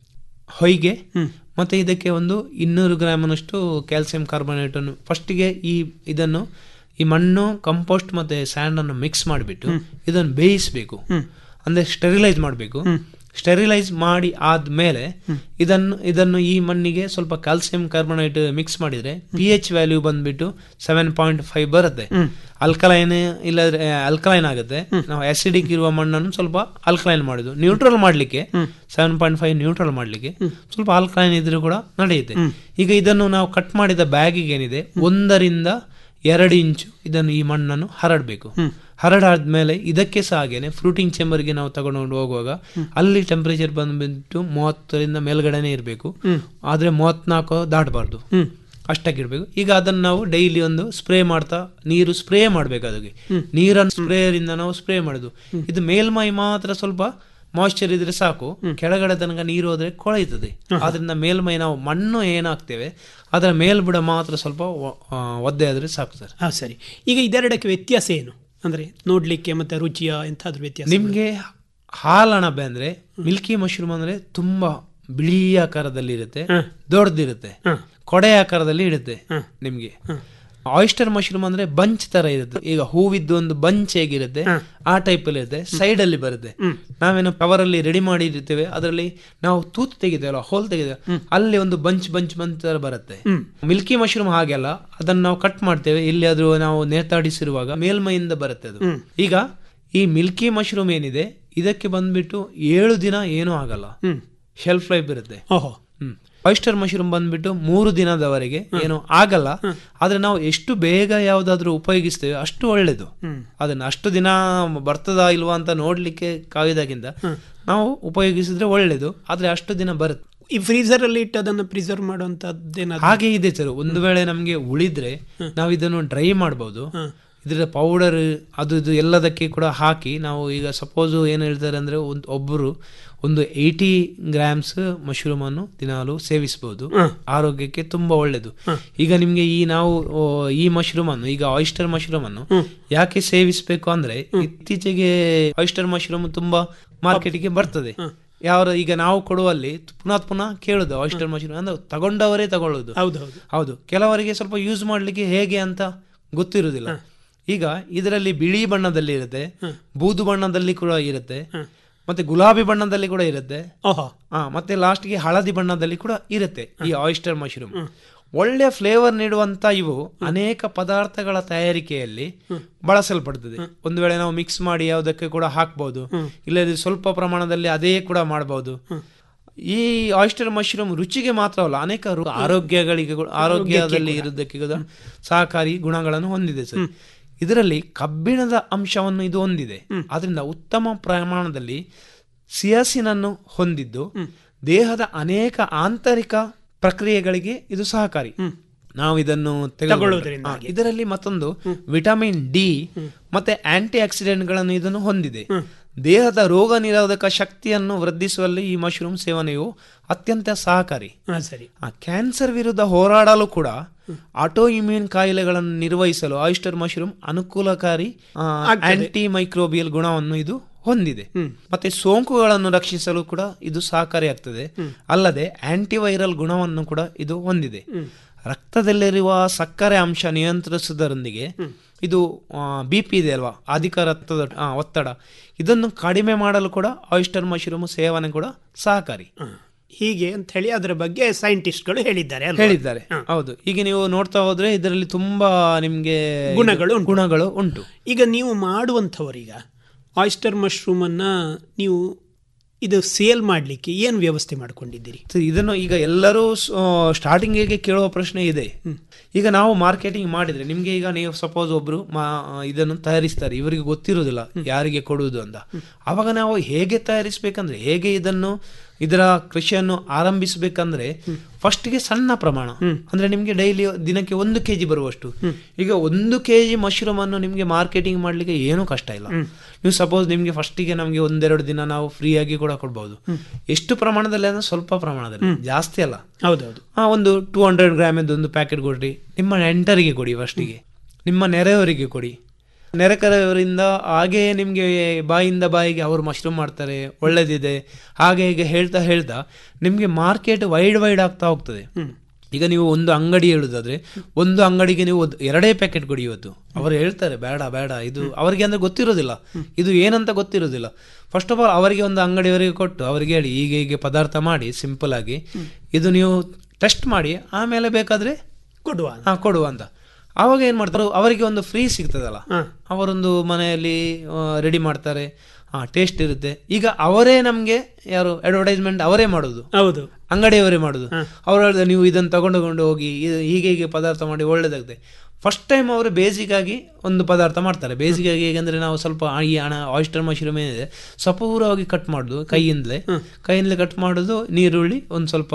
ಹೊಯ್ಗೆ ಮತ್ತೆ ಇದಕ್ಕೆ ಒಂದು ಇನ್ನೂರು ಗ್ರಾಮನಷ್ಟು ಕ್ಯಾಲ್ಸಿಯಂ ಕಾರ್ಬೊನೇಟ್ ಅನ್ನು ಫಸ್ಟಿಗೆ ಈ ಇದನ್ನು ಈ ಮಣ್ಣು ಕಂಪೋಸ್ಟ್ ಮತ್ತೆ ಸ್ಯಾಂಡ್ ಅನ್ನು ಮಿಕ್ಸ್ ಮಾಡಿಬಿಟ್ಟು ಇದನ್ನು ಬೇಯಿಸಬೇಕು ಅಂದ್ರೆ ಸ್ಟೆರಿಲೈಸ್ ಮಾಡಬೇಕು ಸ್ಟೆರಿಲೈಸ್ ಮಾಡಿ ಆದ್ಮೇಲೆ ಇದನ್ನು ಇದನ್ನು ಈ ಮಣ್ಣಿಗೆ ಸ್ವಲ್ಪ ಕ್ಯಾಲ್ಸಿಯಂ ಕಾರ್ಬೊನೇಟ್ ಮಿಕ್ಸ್ ಮಾಡಿದ್ರೆ ಪಿ ಎಚ್ ವ್ಯಾಲ್ಯೂ ಬಂದ್ಬಿಟ್ಟು ಸೆವೆನ್ ಪಾಯಿಂಟ್ ಫೈವ್ ಬರುತ್ತೆ ಅಲ್ಕಲೈನ್ ಇಲ್ಲದ್ರೆ ಅಲ್ಕಲೈನ್ ಆಗುತ್ತೆ ನಾವು ಆಸಿಡಿಕ್ ಇರುವ ಮಣ್ಣನ್ನು ಸ್ವಲ್ಪ ಅಲ್ಕಲೈನ್ ಮಾಡುದು ನ್ಯೂಟ್ರಲ್ ಮಾಡ್ಲಿಕ್ಕೆ ಸೆವೆನ್ ಪಾಯಿಂಟ್ ಫೈವ್ ನ್ಯೂಟ್ರಲ್ ಮಾಡ್ಲಿಕ್ಕೆ ಸ್ವಲ್ಪ ಆಲ್ಕಲೈನ್ ಇದ್ರೂ ಕೂಡ ನಡೆಯುತ್ತೆ ಈಗ ಇದನ್ನು ನಾವು ಕಟ್ ಮಾಡಿದ ಬ್ಯಾಗಿಗೆ ಏನಿದೆ ಒಂದರಿಂದ ಎರಡು ಇಂಚು ಇದನ್ನು ಈ ಮಣ್ಣನ್ನು ಹರಡಬೇಕು ಹರಡಾದ್ಮೇಲೆ ಇದಕ್ಕೆ ಸಹ ಹಾಗೇನೆ ಫ್ರೂಟಿಂಗ್ ಚೇಂಬರ್ಗೆ ನಾವು ತಗೊಂಡು ಹೋಗುವಾಗ ಅಲ್ಲಿ ಟೆಂಪರೇಚರ್ ಬಂದ್ಬಿಟ್ಟು ಮೂವತ್ತರಿಂದ ಮೇಲ್ಗಡೆನೆ ಇರಬೇಕು ಆದ್ರೆ ಮೂವತ್ನಾಲ್ಕು ದಾಟಬಾರ್ದು ಅಷ್ಟಕ್ಕೆ ಇಡಬೇಕು ಈಗ ಅದನ್ನು ನಾವು ಡೈಲಿ ಒಂದು ಸ್ಪ್ರೇ ಮಾಡ್ತಾ ನೀರು ಸ್ಪ್ರೇ ಮಾಡ್ಬೇಕು ಅದಕ್ಕೆ ನೀರನ್ನು ಸ್ಪ್ರೇಯರಿಂದ ನಾವು ಸ್ಪ್ರೇ ಮಾಡುದು ಇದು ಮೇಲ್ಮೈ ಮಾತ್ರ ಸ್ವಲ್ಪ ಮಾಯಿಶ್ಚರ್ ಇದ್ರೆ ಸಾಕು ಕೆಳಗಡೆ ತನಕ ನೀರು ಹೋದ್ರೆ ಕೊಳೆಯುತ್ತದೆ ಆದ್ರಿಂದ ಮೇಲ್ಮೈ ನಾವು ಮಣ್ಣು ಏನಾಗ್ತೇವೆ ಅದರ ಮೇಲ್ಬುಡ ಮಾತ್ರ ಸ್ವಲ್ಪ ಒ- ಆ, ಒದ್ದೆ ಆದ್ರೆ ಸಾಕು ಸರ್ ಹಾಂ ಸರಿ ಈಗ ಇದೆರಡಕ್ಕೆ ವ್ಯತ್ಯಾಸ ಏನು ಅಂದರೆ ನೋಡಲಿಕ್ಕೆ ಮತ್ತು ರುಚಿಯ ಎಂಥಾದ್ರೂ ವ್ಯತ್ಯಾಸ ನಿಮ್ಗೆ ಹಾಲಣಬೆ ಅಂದ್ರೆ ಮಿಲ್ಕಿ ಮಶ್ರೂಮ್ ಅಂದ್ರೆ ತುಂಬಾ ಬಿಳಿ ಆಕಾರದಲ್ಲಿ ಇರುತ್ತೆ ದೊಡ್ಡದಿರುತ್ತೆ ಕೊಡೆ ಆಕಾರದಲ್ಲಿ ಇರುತ್ತೆ ನಿಮ್ಗೆ ಆಯಿಸ್ಟರ್ ಮಶ್ರೂಮ್ ಅಂದ್ರೆ ಬಂಚ್ ತರ ಇರುತ್ತೆ ಈಗ ಹೂವಿದ್ದು ಒಂದು ಬಂಚ್ ಹೇಗಿರುತ್ತೆ ಆ ಟೈಪ್ ಅಲ್ಲಿ ಇರುತ್ತೆ ಸೈಡ್ ಅಲ್ಲಿ ಬರುತ್ತೆ ನಾವೇನು ಕವರ್ ಅಲ್ಲಿ ರೆಡಿ ಮಾಡಿ ಇರ್ತೇವೆ ಅದರಲ್ಲಿ ನಾವು ತೂತು ತೆಗಿತೇವಲ್ಲ ಹೋಲ್ ತೆಗಿತೇವೆ ಅಲ್ಲಿ ಒಂದು ಬಂಚ್ ಬಂಚ್ ಬಂಚ್ ತರ ಬರುತ್ತೆ ಮಿಲ್ಕಿ ಮಶ್ರೂಮ್ ಹಾಗೆಲ್ಲ ಅದನ್ನ ನಾವು ಕಟ್ ಮಾಡ್ತೇವೆ ಇಲ್ಲಿ ಅದು ನಾವು ನೇತಾಡಿಸಿರುವಾಗ ಮೇಲ್ಮೈಯಿಂದ ಬರುತ್ತೆ ಅದು ಈಗ ಈ ಮಿಲ್ಕಿ ಮಶ್ರೂಮ್ ಏನಿದೆ ಇದಕ್ಕೆ ಬಂದ್ಬಿಟ್ಟು ಏಳು ದಿನ ಏನೂ ಆಗಲ್ಲ ಶೆಲ್ಫ್ ಲೈಫ್ ಇರುತ್ತೆ ಓಹೋ ಹ್ಮ್ ಆಯಿಸ್ಟರ್ ಮಶ್ರೂಮ್ ಬಂದ್ಬಿಟ್ಟು ಮೂರು ದಿನದವರೆಗೆ ಏನು ಆಗಲ್ಲ ಆದ್ರೆ ನಾವು ಎಷ್ಟು ಬೇಗ ಯಾವ್ದಾದ್ರು ಉಪಯೋಗಿಸ್ತೇವೆ ಅಷ್ಟು ಒಳ್ಳೇದು ಅದನ್ನ ಅಷ್ಟು ದಿನ ಬರ್ತದಾ ಇಲ್ವಾ ಅಂತ ನೋಡ್ಲಿಕ್ಕೆ ಕಾಯ್ದಾಗಿಂದ ನಾವು ಉಪಯೋಗಿಸಿದ್ರೆ ಒಳ್ಳೇದು ಆದ್ರೆ ಅಷ್ಟು ದಿನ ಬರುತ್ತೆ ಈ ಫ್ರೀಸರ್ ಅಲ್ಲಿ ಇಟ್ಟು ಅದನ್ನು ಪ್ರಿಸರ್ವ್ ಮಾಡುವಂತದ್ದೇನಾದ್ರು ಹಾಗೆ ಇದೆ ಸರ್ ಒಂದು ವೇಳೆ ನಮ್ಗೆ ಉಳಿದ್ರೆ ನಾವು ಇದನ್ನು ಡ್ರೈ ಮಾಡಬಹುದು ಇದರ ಪೌಡರ್ ಅದು ಇದು ಎಲ್ಲದಕ್ಕೆ ಕೂಡ ಹಾಕಿ ನಾವು ಈಗ ಸಪೋಸ್ ಏನು ಹೇಳ್ತಾರೆ ಅಂದ್ರೆ ಒಂದು ಒಬ್ಬರು ಒಂದು ಏಯ್ಟಿ ಗ್ರಾಮ್ಸ್ ಮಶ್ರೂಮ್ ಅನ್ನು ದಿನಾಲು ಸೇವಿಸಬಹುದು ಆರೋಗ್ಯಕ್ಕೆ ತುಂಬಾ ಒಳ್ಳೆಯದು ಈಗ ನಿಮ್ಗೆ ಈ ನಾವು ಓ, ಈ ಮಶ್ರೂಮ್ ಅನ್ನು ಈಗ ಆಯಿಸ್ಟರ್ ಮಶ್ರೂಮ್ ಅನ್ನು ಯಾಕೆ ಸೇವಿಸಬೇಕು ಅಂದ್ರೆ ಇತ್ತೀಚೆಗೆ ಆಯಿಸ್ಟರ್ ಮಶ್ರೂಮ್ ತುಂಬಾ ಮಾರ್ಕೆಟಿಗೆ ಬರ್ತದೆ ಯಾವ ಈಗ ನಾವು ಕೊಡುವಲ್ಲಿ ಪುನಃ ಪುನಃ ಕೇಳುದು ಆಯಿಸ್ಟರ್ ಮಶ್ರೂಮ್ ಅಂದ್ರೆ ತಗೊಂಡವರೇ ತಗೊಳ್ಳೋದು ಹೌದು ಹೌದು ಹೌದು ಕೆಲವರಿಗೆ ಸ್ವಲ್ಪ ಯೂಸ್ ಮಾಡ್ಲಿಕ್ಕೆ ಹೇಗೆ ಅಂತ ಗೊತ್ತಿರುವುದಿಲ್ಲ ಈಗ ಇದರಲ್ಲಿ ಬಿಳಿ ಬಣ್ಣದಲ್ಲಿ ಇರುತ್ತೆ ಬೂದು ಬಣ್ಣದಲ್ಲಿ ಕೂಡ ಇರುತ್ತೆ ಮತ್ತೆ ಗುಲಾಬಿ ಬಣ್ಣದಲ್ಲಿ ಕೂಡ ಇರುತ್ತೆ ಓಹೋ ಆ ಮತ್ತೆ ಲಾಸ್ಟ್ಗೆ ಹಳದಿ ಬಣ್ಣದಲ್ಲಿ ಕೂಡ ಇರುತ್ತೆ ಈ ಆಯಿಸ್ಟರ್ ಮಶ್ರೂಮ್ ಒಳ್ಳೆ ಫ್ಲೇವರ್ ನೀಡುವಂತ ಇವು ಅನೇಕ ಪದಾರ್ಥಗಳ ತಯಾರಿಕೆಯಲ್ಲಿ ಬಳಸಲ್ಪಡ್ತದೆ ಒಂದು ವೇಳೆ ನಾವು ಮಿಕ್ಸ್ ಮಾಡಿ ಯಾವುದಕ್ಕೆ ಕೂಡ ಹಾಕ್ಬಹುದು ಇಲ್ಲದ್ರೆ ಸ್ವಲ್ಪ ಪ್ರಮಾಣದಲ್ಲಿ ಅದೇ ಕೂಡ ಮಾಡಬಹುದು ಈ ಆಯಿಸ್ಟರ್ ಮಶ್ರೂಮ್ ರುಚಿಗೆ ಮಾತ್ರವಲ್ಲ ಅನೇಕ ರು- ಆರೋಗ್ಯಗಳಿಗೆ ಕೂಡ- ಆರೋಗ್ಯದಲ್ಲಿ ಇರುವುದಕ್ಕೆ ಕೂಡ ಸಹಕಾರಿ ಗುಣಗಳನ್ನು ಹೊಂದಿದೆ ಸರ್ ಇದರಲ್ಲಿ ಕಬ್ಬಿಣದ ಅಂಶವನ್ನು ಇದು ಹೊಂದಿದೆ ಆದ್ರಿಂದ ಉತ್ತಮ ಪ್ರಮಾಣದಲ್ಲಿ ಸಿಯಾಸಿನನ್ನು ಹೊಂದಿದ್ದು ದೇಹದ ಅನೇಕ ಆಂತರಿಕ ಪ್ರಕ್ರಿಯೆಗಳಿಗೆ ಇದು ಸಹಕಾರಿ ನಾವು ಇದನ್ನು ತಗೊಳ್ಳುವುದರಿಂದ ತೆಗೆದುಕೊಳ್ಳೋದ್ರಿಂದ ಇದರಲ್ಲಿ ಮತ್ತೊಂದು ವಿಟಮಿನ್ ಡಿ ಮತ್ತೆ ಆಂಟಿ ಆಕ್ಸಿಡೆಂಟ್ಗಳನ್ನು ಇದನ್ನು ಹೊಂದಿದೆ ದೇಹದ ರೋಗ ನಿರೋಧಕ ಶಕ್ತಿಯನ್ನು ವೃದ್ಧಿಸುವಲ್ಲಿ ಈ ಮಶ್ರೂಮ್ ಸೇವನೆಯು ಅತ್ಯಂತ ಸಹಕಾರಿ ಹಾಂ ಸರಿ ಆ ಕ್ಯಾನ್ಸರ್ ವಿರುದ್ಧ ಹೋರಾಡಲು ಕೂಡ ಆಟೋ ಇಮ್ಯೂನ್ ಕಾಯಿಲೆಗಳನ್ನು ನಿರ್ವಹಿಸಲು ಆಯಿಸ್ಟರ್ ಮಶ್ರೂಮ್ ಅನುಕೂಲಕಾರಿ ಆಂಟಿ ಮೈಕ್ರೋಬಿಯಲ್ ಗುಣವನ್ನು ಇದು ಹೊಂದಿದೆ ಮತ್ತೆ ಸೋಂಕುಗಳನ್ನು ರಕ್ಷಿಸಲು ಕೂಡ ಇದು ಸಹಕಾರಿಯಾಗ್ತದೆ ಅಲ್ಲದೆ ಆಂಟಿವೈರಲ್ ಗುಣವನ್ನು ಕೂಡ ಇದು ಹೊಂದಿದೆ ರಕ್ತದಲ್ಲಿರುವ ಸಕ್ಕರೆ ಅಂಶ ನಿಯಂತ್ರಿಸುವುದರೊಂದಿಗೆ ಇದು ಬಿ ಪಿ ಇದೆ ಅಲ್ವಾ ಅಧಿಕ ರಕ್ತದ ಆ, ಒತ್ತಡ ಇದನ್ನು ಕಡಿಮೆ ಮಾಡಲು ಕೂಡ ಆಯಿಸ್ಟರ್ ಮಶ್ರೂಮ್ ಸೇವನೆ ಕೂಡ ಸಹಕಾರಿ ಹೀಗೆ ಅಂತ ಹೇಳಿ ಅದರ ಬಗ್ಗೆ ಸೈಂಟಿಸ್ಟ್ಗಳು ಹೇಳಿದ್ದಾರೆ ಅಲ್ವಾ? ಹೇಳಿದ್ದಾರೆ ಹೌದು ಈಗ ನೀವು ನೋಡ್ತಾ ಹೋದ್ರೆ ಇದರಲ್ಲಿ ತುಂಬಾ ನಿಮ್ಗೆ ಗುಣಗಳು ಉಂಟು. ಗುಣಗಳು ಉಂಟು ಈಗ ನೀವು ಮಾಡುವಂಥವರೀಗ ಆಯಿಸ್ಟರ್ ಮಶ್ರೂಮನ್ನು ನೀವು ಇದು ಸೇಲ್ ಮಾಡಲಿಕ್ಕೆ ಏನು ವ್ಯವಸ್ಥೆ ಮಾಡ್ಕೊಂಡಿದ್ದೀರಿ ಸೊ ಇದನ್ನು ಈಗ ಎಲ್ಲರೂ ಸ್ಟಾರ್ಟಿಂಗಿಗೆ ಕೇಳುವ ಪ್ರಶ್ನೆ ಇದೆ ಈಗ ನಾವು ಮಾರ್ಕೆಟಿಂಗ್ ಮಾಡಿದ್ರೆ ನಿಮ್ಗೆ ಈಗ ನೀವು ಸಪೋಸ್ ಒಬ್ರು ಮಾ ಇದನ್ನು ತಯಾರಿಸ್ತಾರೆ ಇವರಿಗೆ ಗೊತ್ತಿರುವುದಿಲ್ಲ ಯಾರಿಗೆ ಕೊಡುವುದು ಅಂತ ಅವಾಗ ನಾವು ಹೇಗೆ ತಯಾರಿಸ್ಬೇಕಂದ್ರೆ ಹೇಗೆ ಇದನ್ನು ಇದರ ಕೃಷಿಯನ್ನು ಆರಂಭಿಸಬೇಕಂದ್ರೆ ಫಸ್ಟ್ಗೆ ಸಣ್ಣ ಪ್ರಮಾಣ ಅಂದ್ರೆ ನಿಮ್ಗೆ ಡೈಲಿ ದಿನಕ್ಕೆ ಒಂದು ಕೆಜಿ ಬರುವಷ್ಟು ಈಗ ಒಂದು ಕೆಜಿ ಮಶ್ರೂಮ್ ಅನ್ನು ನಿಮ್ಗೆ ಮಾರ್ಕೆಟಿಂಗ್ ಮಾಡ್ಲಿಕ್ಕೆ ಏನೂ ಕಷ್ಟ ಇಲ್ಲ ನೀವು ಸಪೋಸ್ ನಿಮ್ಗೆ ಫಸ್ಟಿಗೆ ನಮ್ಗೆ ಒಂದೆರಡು ದಿನ ನಾವು ಫ್ರೀ ಆಗಿ ಕೂಡ ಕೊಡ್ಬೋದು ಎಷ್ಟು ಪ್ರಮಾಣದಲ್ಲಿ ಅಂದ್ರೆ ಸ್ವಲ್ಪ ಪ್ರಮಾಣದಲ್ಲಿ ಜಾಸ್ತಿ ಅಲ್ಲ ಹೌದೌದು ಆ ಒಂದು ಟೂ ಹಂಡ್ರೆಡ್ ಗ್ರಾಮ್ ಒಂದು ಪ್ಯಾಕೆಟ್ ಕೊಡ್ರಿ ನಿಮ್ಮ ನೆಂಟರಿಗೆ ಕೊಡಿ ಫಸ್ಟಿಗೆ ನಿಮ್ಮ ನೆರೆಯವರಿಗೆ ಕೊಡಿ ನೆರೆಕರೆಯವರಿಂದ ಹಾಗೆ ನಿಮಗೆ ಬಾಯಿಂದ ಬಾಯಿಗೆ ಅವರು ಮಶ್ರೂಮ್ ಮಾಡ್ತಾರೆ ಒಳ್ಳೇದಿದೆ ಹಾಗೆ ಹೀಗೆ ಹೇಳ್ತಾ ಹೇಳ್ತಾ ನಿಮಗೆ ಮಾರ್ಕೆಟ್ ವೈಡ್ ವೈಡ್ ಆಗ್ತಾ ಹೋಗ್ತದೆ ಈಗ ನೀವು ಒಂದು ಅಂಗಡಿ ಹೇಳುದಾದ್ರೆ ಒಂದು ಅಂಗಡಿಗೆ ನೀವು ಒಂದು ಎರಡೇ ಪ್ಯಾಕೆಟ್ ಕೊಡಿ ಇವತ್ತು ಅವರು ಹೇಳ್ತಾರೆ ಬೇಡ ಬೇಡ ಇದು ಅವರಿಗೆ ಅಂದ್ರೆ ಗೊತ್ತಿರೋದಿಲ್ಲ ಇದು ಏನಂತ ಗೊತ್ತಿರೋದಿಲ್ಲ ಫಸ್ಟ್ ಆಫ್ ಆಲ್ ಅವರಿಗೆ ಒಂದು ಅಂಗಡಿಯವರಿಗೆ ಕೊಟ್ಟು ಅವರಿಗೆ ಹೇಳಿ ಹೀಗೆ ಹೀಗೆ ಪದಾರ್ಥ ಮಾಡಿ ಸಿಂಪಲ್ ಆಗಿ ಇದು ನೀವು ಟೆಸ್ಟ್ ಮಾಡಿ ಆಮೇಲೆ ಬೇಕಾದ್ರೆ ಕೊಡುವ ಹಾ ಕೊಡುವ ಅಂತ ಆವಾಗ ಏನ್ ಮಾಡ್ತಾರೆ ಅವರಿಗೆ ಒಂದು ಫ್ರೀ ಸಿಗ್ತದಲ್ಲ ಹಾ. ಅವರೊಂದು ಮನೆಯಲ್ಲಿ ರೆಡಿ ಮಾಡ್ತಾರೆ ಹಾ ಟೇಸ್ಟ್ ಇರುತ್ತೆ ಈಗ ಅವರೇ ನಮ್ಗೆ ಯಾರು ಅಡ್ವರ್ಟೈಸ್ಮೆಂಟ್ ಅವರೇ ಮಾಡೋದು ಹೌದು ಅಂಗಡಿಯವರೇ ಮಾಡೋದು ಅವ್ರು ಹೇಳಿದ್ರೆ ನೀವು ಇದನ್ನು ತಗೊಂಡು ಹೋಗಿ ಇದು- ಹೀಗೆ ಹೀಗೆ ಪದಾರ್ಥ ಮಾಡಿ ಒಳ್ಳೇದಾಗುತ್ತೆ ಫಸ್ಟ್ ಟೈಮ್ ಅವರು ಬೇಸಿಕ್ ಆಗಿ ಒಂದು ಪದಾರ್ಥ ಮಾಡ್ತಾರೆ ಬೇಸಿಕ್ ಆಗಿ ಹೇಗೆಂದ್ರೆ ನಾವು ಸ್ವಲ್ಪ ಆ- ಈ ಹಣ ಆಯಿಸ್ಟರ್ ಮಶ್ರೂಮ್ ಏನಿದೆ ಸಪೂರವಾಗಿ ಕಟ್ ಮಾಡೋದು ಕೈಯಿಂದಲೇ ಕೈಯಿಂದಲೇ ಕಟ್ ಮಾಡೋದು ನೀರುಳ್ಳಿ ಒಂದು ಸ್ವಲ್ಪ